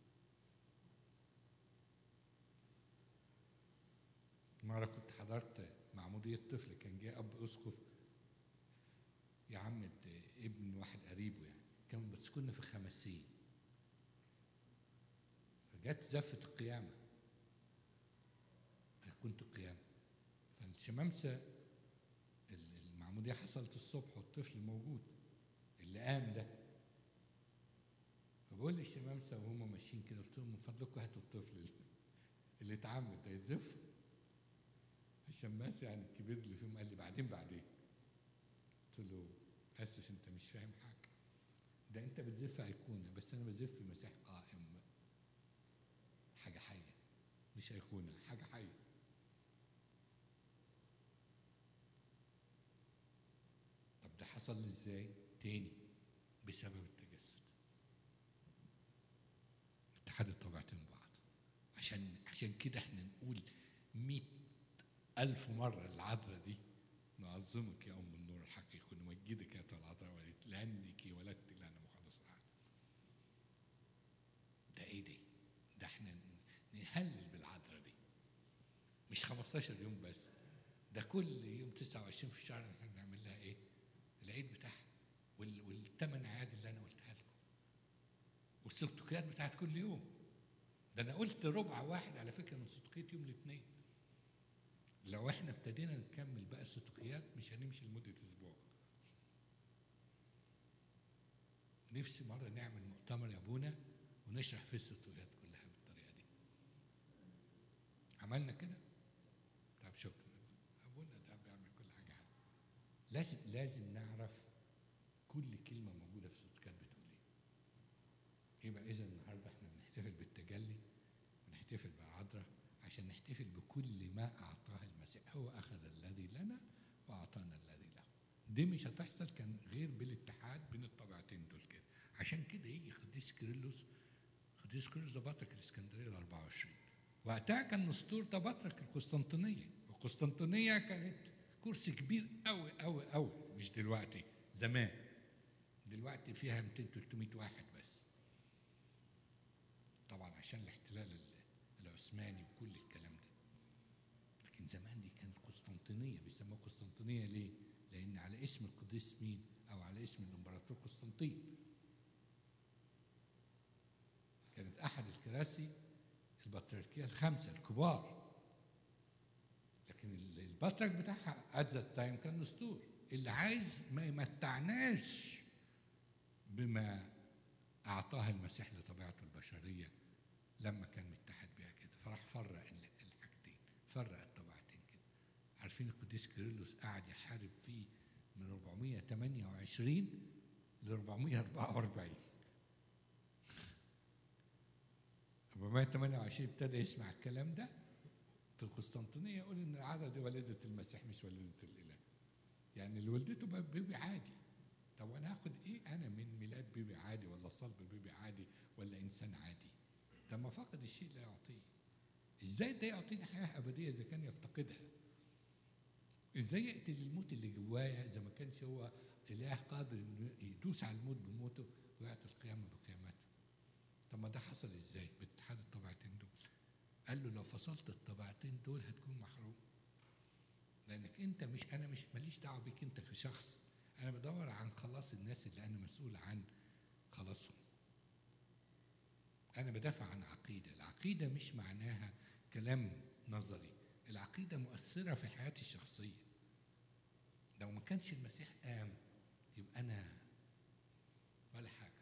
مرة كنت حضرت معمودية طفل كان جه أب أسقف يعمد ابن واحد قريبه يعني كان بس كنا في خمسين فجت زفة القيامة كنت القيامة فالشمامسة ال- المعمودية حصلت الصبح والطفل موجود اللي قام ده فبقول للشمامسة وهم ماشيين كده قلت لهم من فضلكم هاتوا الطفل اللي- اللي اتعمد ده يزف الشماس يعني الكبير اللي فيهم قال لي بعدين بعدين قلت له اسف انت مش فاهم حاجه ده انت بتزف ايقونه بس انا بزف مسيح قائم حاجه حيه مش ايقونه حاجه حيه طب ده حصل لي ازاي تاني بسبب التجسد اتحاد الطبيعتين ببعض عشان عشان كده احنا نقول مئة ألف مرة العذراء دي نعظمك يا أم النور الحقيقي ونمجدك يا العذراء ولدت لأنك ولدت لنا مخلص العالم ده إيه دي؟ ده احنا نهلل بالعذراء دي مش 15 يوم بس ده كل يوم 29 في الشهر احنا بنعمل لها ايه؟ العيد بتاعها وال- والثمان اعياد اللي انا قلتها لكم والسلطوكيات بتاعت كل يوم ده انا قلت ربع واحد على فكره من سلطوكيات يوم الاثنين لو احنا ابتدينا نكمل بقى السلطوكيات مش هنمشي لمده اسبوع نفسي مره نعمل مؤتمر يا ابونا ونشرح فيه السلطوكيات كلها بالطريقه دي عملنا كده طب شكرا ابونا ده بيعمل كل حاجه حلوه لازم لازم نعرف كل كلمه موجوده في السلطوكيات بتقول ايه يبقى اذا النهارده احنا بنحتفل بالتجلي ونحتفل بالعذراء عشان نحتفل بكل ما اعطاه المسيح هو اخذ الذي لنا واعطانا الذي له دي مش هتحصل كان غير بالاتحاد بين الطبيعتين دول كده عشان كده يجي قديس كيرلس قديس كيرلس ده بطرك الاسكندريه ال 24 وقتها كان نسطور ده بطرك القسطنطينيه والقسطنطينيه كانت كرسي كبير قوي قوي قوي مش دلوقتي زمان دلوقتي فيها 200 300 واحد بس طبعا عشان الاحتلال ال- العثماني وكل الكلام ده لكن زمان دي كانت قسطنطينيه بيسموها قسطنطينيه ليه؟ لان على اسم القديس مين؟ او على اسم الامبراطور قسطنطين كانت احد الكراسي البطريركيه الخمسه الكبار لكن ال- البطرك بتاعها ات ذات تايم كان نسطور اللي عايز ما يمتعناش بما اعطاه المسيح لطبيعته البشريه لما كان متحد بيها كده فراح فرق ال- الحاجتين فرق الطبيعتين كده عارفين القديس كيرلس قعد يحارب فيه من 428 ل 444 428 ابتدى يسمع الكلام ده في القسطنطينيه يقول ان العاده دي ولده المسيح مش ولده الاله يعني اللي ولدته بقى بيبي عادي طب وانا هاخد ايه انا من ميلاد بيبي عادي ولا صلب بيبي عادي ولا انسان عادي طب ما فقد الشيء لا يعطيه ازاي ده يعطيني حياه ابديه اذا كان يفتقدها ازاي يقتل الموت اللي جوايا اذا ما كانش هو اله قادر انه يدوس على الموت بموته ويعطي القيامه بقيامته طب ما ده حصل ازاي باتحاد الطبيعتين دول قال له لو فصلت الطبيعتين دول هتكون محروم لانك انت مش انا مش ماليش دعوه بيك انت كشخص انا بدور عن خلاص الناس اللي انا مسؤول عن خلاصهم انا بدافع عن عقيده العقيده مش معناها كلام نظري العقيده مؤثره في حياتي الشخصيه لو ما كانش المسيح قام يبقى انا ولا حاجه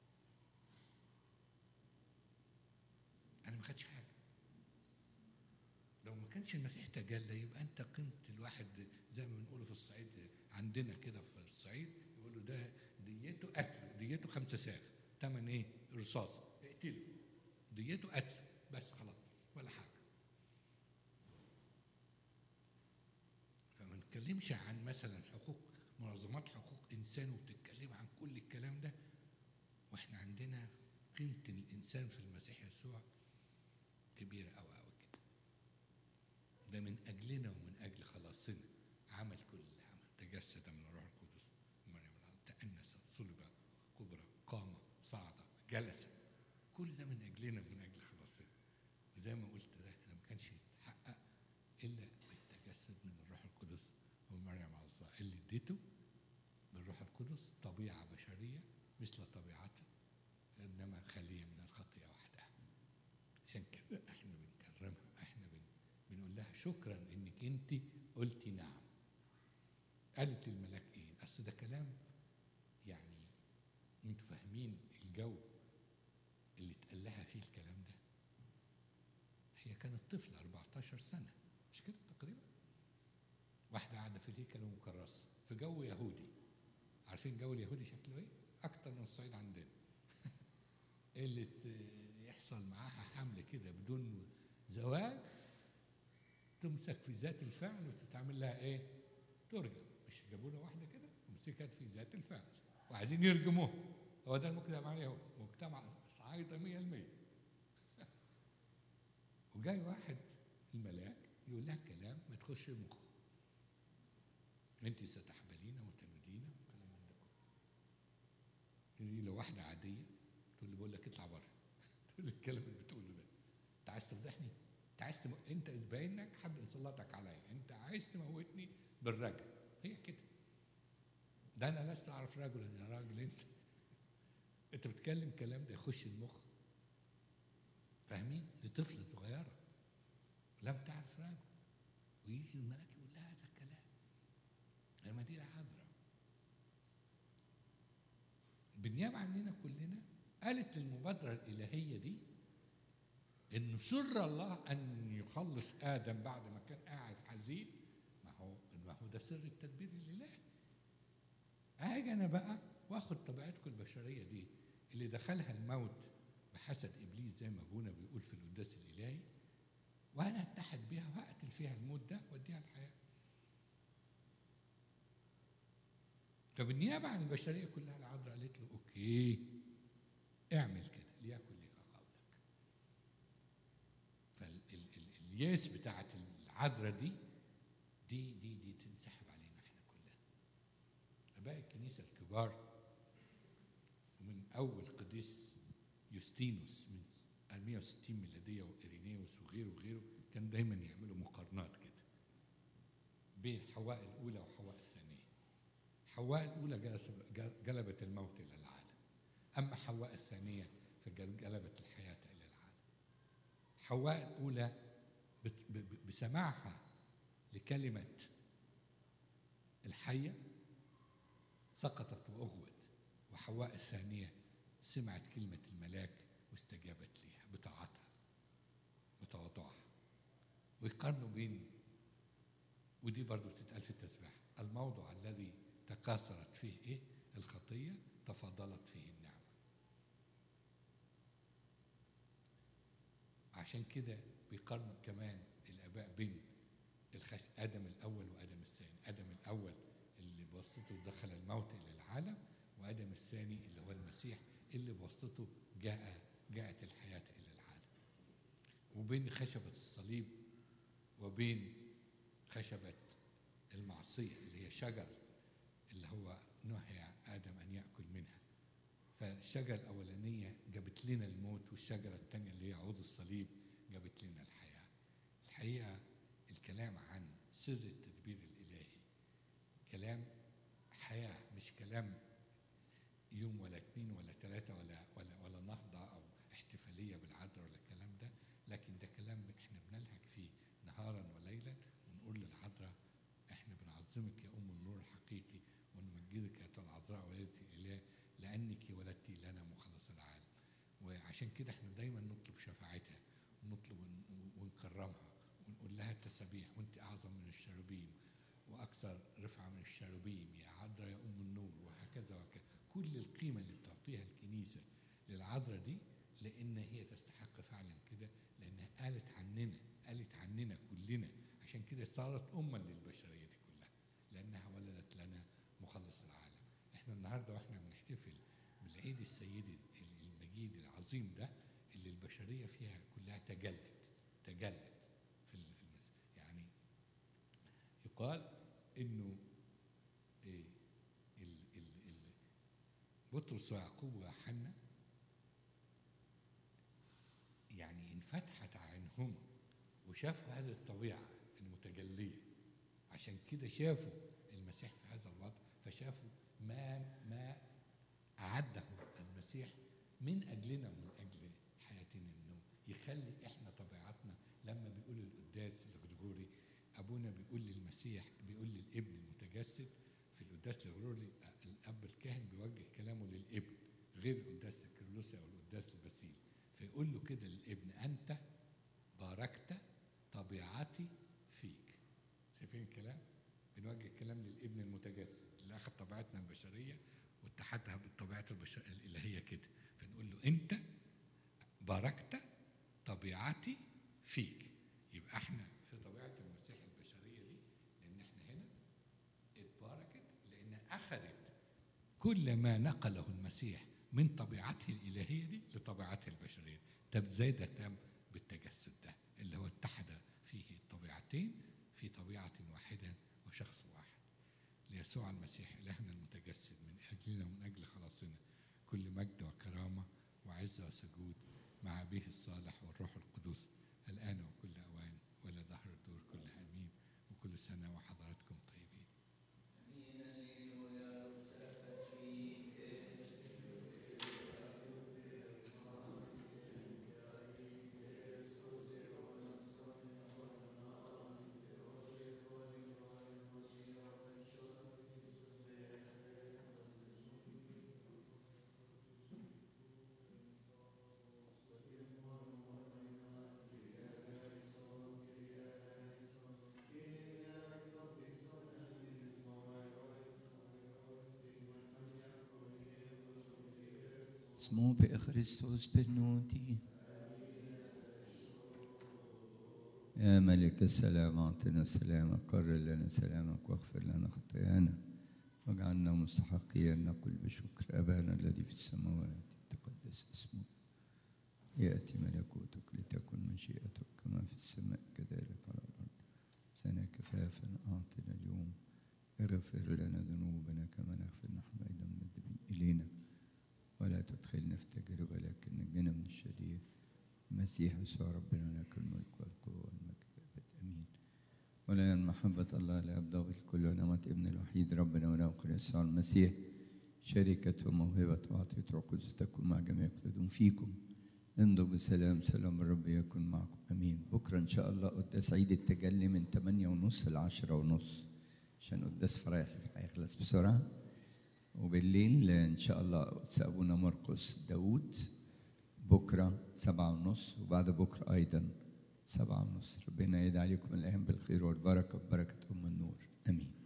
انا ما خدش حاجه لو ما كانش المسيح تجلى يبقى انت قيمه الواحد زي ما بنقوله في الصعيد عندنا كده في الصعيد يقولوا ده ديته قتل ديته خمسه ساغ تمن ايه؟ رصاصه اقتله ديته قتل بس خلاص ولا حاجه فما نتكلمش عن مثلا حقوق منظمات حقوق انسان وبتتكلم عن كل الكلام ده واحنا عندنا قيمه الانسان في المسيح يسوع كبيره قوي قوي كده ده من اجلنا ومن اجل خلاصنا عمل كل العمل تجسد من الروح القدس ومريم العذراء تأنس صلب كبرى قام صعد جلس كل ده من اجلنا ومن اجل خلاصنا وزي ما قلت ده ده ما كانش يتحقق الا بالتجسد من الروح القدس ومريم العذراء اللي اديته بالروح القدس طبيعه بشريه مثل طبيعته انما خاليه من الخطيه وحدها عشان كده احنا بنكرمها احنا بن بنقول لها شكرا انك انت قلتي نعم قالت للملاك ايه اصل ده كلام يعني انتوا فاهمين الجو اللي اتقال لها فيه الكلام ده هي كانت طفلة 14 سنة مش كده تقريبا واحدة قاعدة في الهيكل ومكرسة في جو يهودي عارفين الجو اليهودي شكله ايه؟ أكتر من الصعيد عندنا اللي ت- يحصل معاها حمل كده بدون زواج تمسك في ذات الفعل وتتعمل لها ايه؟ ترجم مش جابوا لها واحده كده ومسكت في ذات الفعل وعايزين يرجموها هو ده المجتمع اليهودي مجتمع صعايده 100% وجاي واحد الملاك يقول لها كلام ما تخش المخ انت ستحبلين وتلدين وكلام من ده كله تيجي لو واحده عاديه تقول لي بقول لك اطلع بره تقول لي الكلام اللي بتقوله ده انت عايز تفضحني انت عايز تم... انت باين لك حد مسلطك عليا انت عايز تموتني بالرجل هي كده ده انا لست اعرف رجلا يا راجل انت انت بتتكلم كلام ده يخش المخ فاهمين دي طفله صغيره لم تعرف راجل ويجي الملاك يقول لها هذا الكلام لما دي عذراء بالنيابه عننا كلنا قالت للمبادره الالهيه دي ان سر الله ان يخلص ادم بعد ما كان قاعد حزين ما هو ما هو ده سر التدبير الالهي اجي انا بقى واخد طبيعتكم البشريه دي اللي دخلها الموت بحسد ابليس زي ما ابونا بيقول في القداس الالهي وانا اتحد بيها واقتل فيها الموت ده واديها الحياه فبالنيابه عن البشريه كلها العذراء قالت له اوكي اعمل كده ليكن لك قولك فالياس بتاعت العذراء دي دي دي دي تنسحب علينا احنا كلنا اباء الكنيسه الكبار ومن اول قديس يوستينوس من 160 ميلاديه وإيرينيوس وغيره وغيره كانوا دايما يعملوا مقارنات كده بين حواء الاولى وحواء الثانيه حواء الاولى جلس- جلبت الموت الى العالم اما حواء الثانيه فجلبت الحياه الى العالم حواء الاولى بت- ب- ب- بسماعها لكلمه الحيه سقطت واغوت وحواء الثانيه سمعت كلمه الملاك واستجابت ليها بطاعتها بتواضعها ويقارنوا بين ودي برضو تتقال في التسبيح الموضع الذي تكاثرت فيه ايه الخطيه تفاضلت فيه النعمه عشان كده بيقارنوا كمان الاباء بين الخش... ادم الاول وادم الثاني ادم الاول اللي بواسطته دخل الموت الى العالم وادم الثاني اللي هو المسيح اللي بواسطته جاء جاءت الحياه الى العالم وبين خشبه الصليب وبين خشبه المعصيه اللي هي شجر اللي هو نهي ادم ان ياكل منها فالشجره الاولانيه جابت لنا الموت والشجره الثانيه اللي هي عود الصليب جابت لنا الحياه الحقيقه الكلام عن سر التدبير الالهي كلام حياه مش كلام يوم ولا اتنين ولا تلاته ولا ولا ولا نهضه او احتفاليه بالعذراء ولا الكلام ده لكن ده كلام احنا بنلهج فيه نهارا وليلا ونقول للعذراء احنا بنعظمك يا ام النور الحقيقي ونمجدك يا العذراء ولدة الاله لانك ولدت لنا مخلص العالم وعشان كده احنا دايما نطلب شفاعتها ونطلب ون- ونكرمها ونقول لها التسابيح وانت اعظم من الشربين واكثر رفعه من الشربين يا عذراء يا ام النور وهكذا وهكذا كل القيمه اللي بتعطيها الكنيسه للعذراء دي لان هي تستحق فعلا كده لانها قالت عننا قالت عننا كلنا عشان كده صارت اما للبشريه دي كلها لانها ولدت لنا مخلص العالم احنا النهارده واحنا بنحتفل بالعيد السيدي المجيد العظيم ده اللي البشريه فيها كلها تجلت تجلت في ال- في المس... يعني يقال انه إيه ال ال ال بطرس ويعقوب ويوحنا يعني انفتحت عينهما وشافوا هذه الطبيعه المتجليه عشان كده شافوا المسيح في هذا الوضع فشافوا ما ما اعده المسيح من اجلنا ومن اجل حياتنا انه يخلي احنا طبيعتنا لما بيقول القداس الغرغوري ابونا بيقول للمسيح بيقول للابن المتجسد في القداس الغرغوري الاب الكاهن بيوجه كلامه للابن غير القداس الكرلوسي او القداس البسيل فيقول له كده للابن انت باركت طبيعتي فيك شايفين الكلام بنوجه الكلام للابن المتجسد اللي اخذ طبيعتنا البشريه واتحدها بالطبيعه البشر الالهيه كده فنقول له انت باركت طبيعتي فيك يبقى احنا في طبيعه المسيح البشريه دي لان احنا هنا اتباركت لان اخذت كل ما نقله المسيح من طبيعته الالهيه دي لطبيعته البشريه طب ازاي ده تم بالتجسد ده اللي هو اتحد فيه الطبيعتين في طبيعه واحده وشخص واحد ليسوع المسيح الهنا المتجسد من اجلنا ومن اجل خلاصنا كل مجد وكرامه وعزه وسجود مع أبيه الصالح والروح القدس الآن وكل أوان ولا دهر الدور كلها أمين وكل سنة وحضراتكم طيبين اسمه بخريستوس بنوتي يا ملك السلام أعطنا سلامك قرر لنا سلامك واغفر لنا خطايانا واجعلنا مستحقين نقول بشكر أبانا الذي في السماوات تقدس اسمك يأتي ملكوتك لتكن مشيئتك كما في السماء كذلك على الأرض سنة كفافا أعطنا اليوم اغفر لنا ذنوبنا كما نغفر نحن أيضا المذنبين إلينا ولا تدخلنا في تجربة لكن نجنا من الشرير المسيح يسوع ربنا لك الملك والقوة والمجد أبد أمين ولا ين محبة الله لا يبدأ بالكل ونعمة ابن الوحيد ربنا ونوقر يسوع المسيح شركة وموهبة وعطية روح القدس تكون مع جميع يقلدون فيكم امضوا بسلام سلام الرب يكن معكم امين بكره ان شاء الله قداس عيد التجلي من 8 ونص ل 10 ونص عشان قداس فرايحي هيخلص بسرعه وبالليل ان شاء الله قدس ابونا مرقس داوود بكره سبعة ونص وبعد بكره ايضا سبعة ونص ربنا يدعي عليكم الايام بالخير والبركه ببركه ام النور امين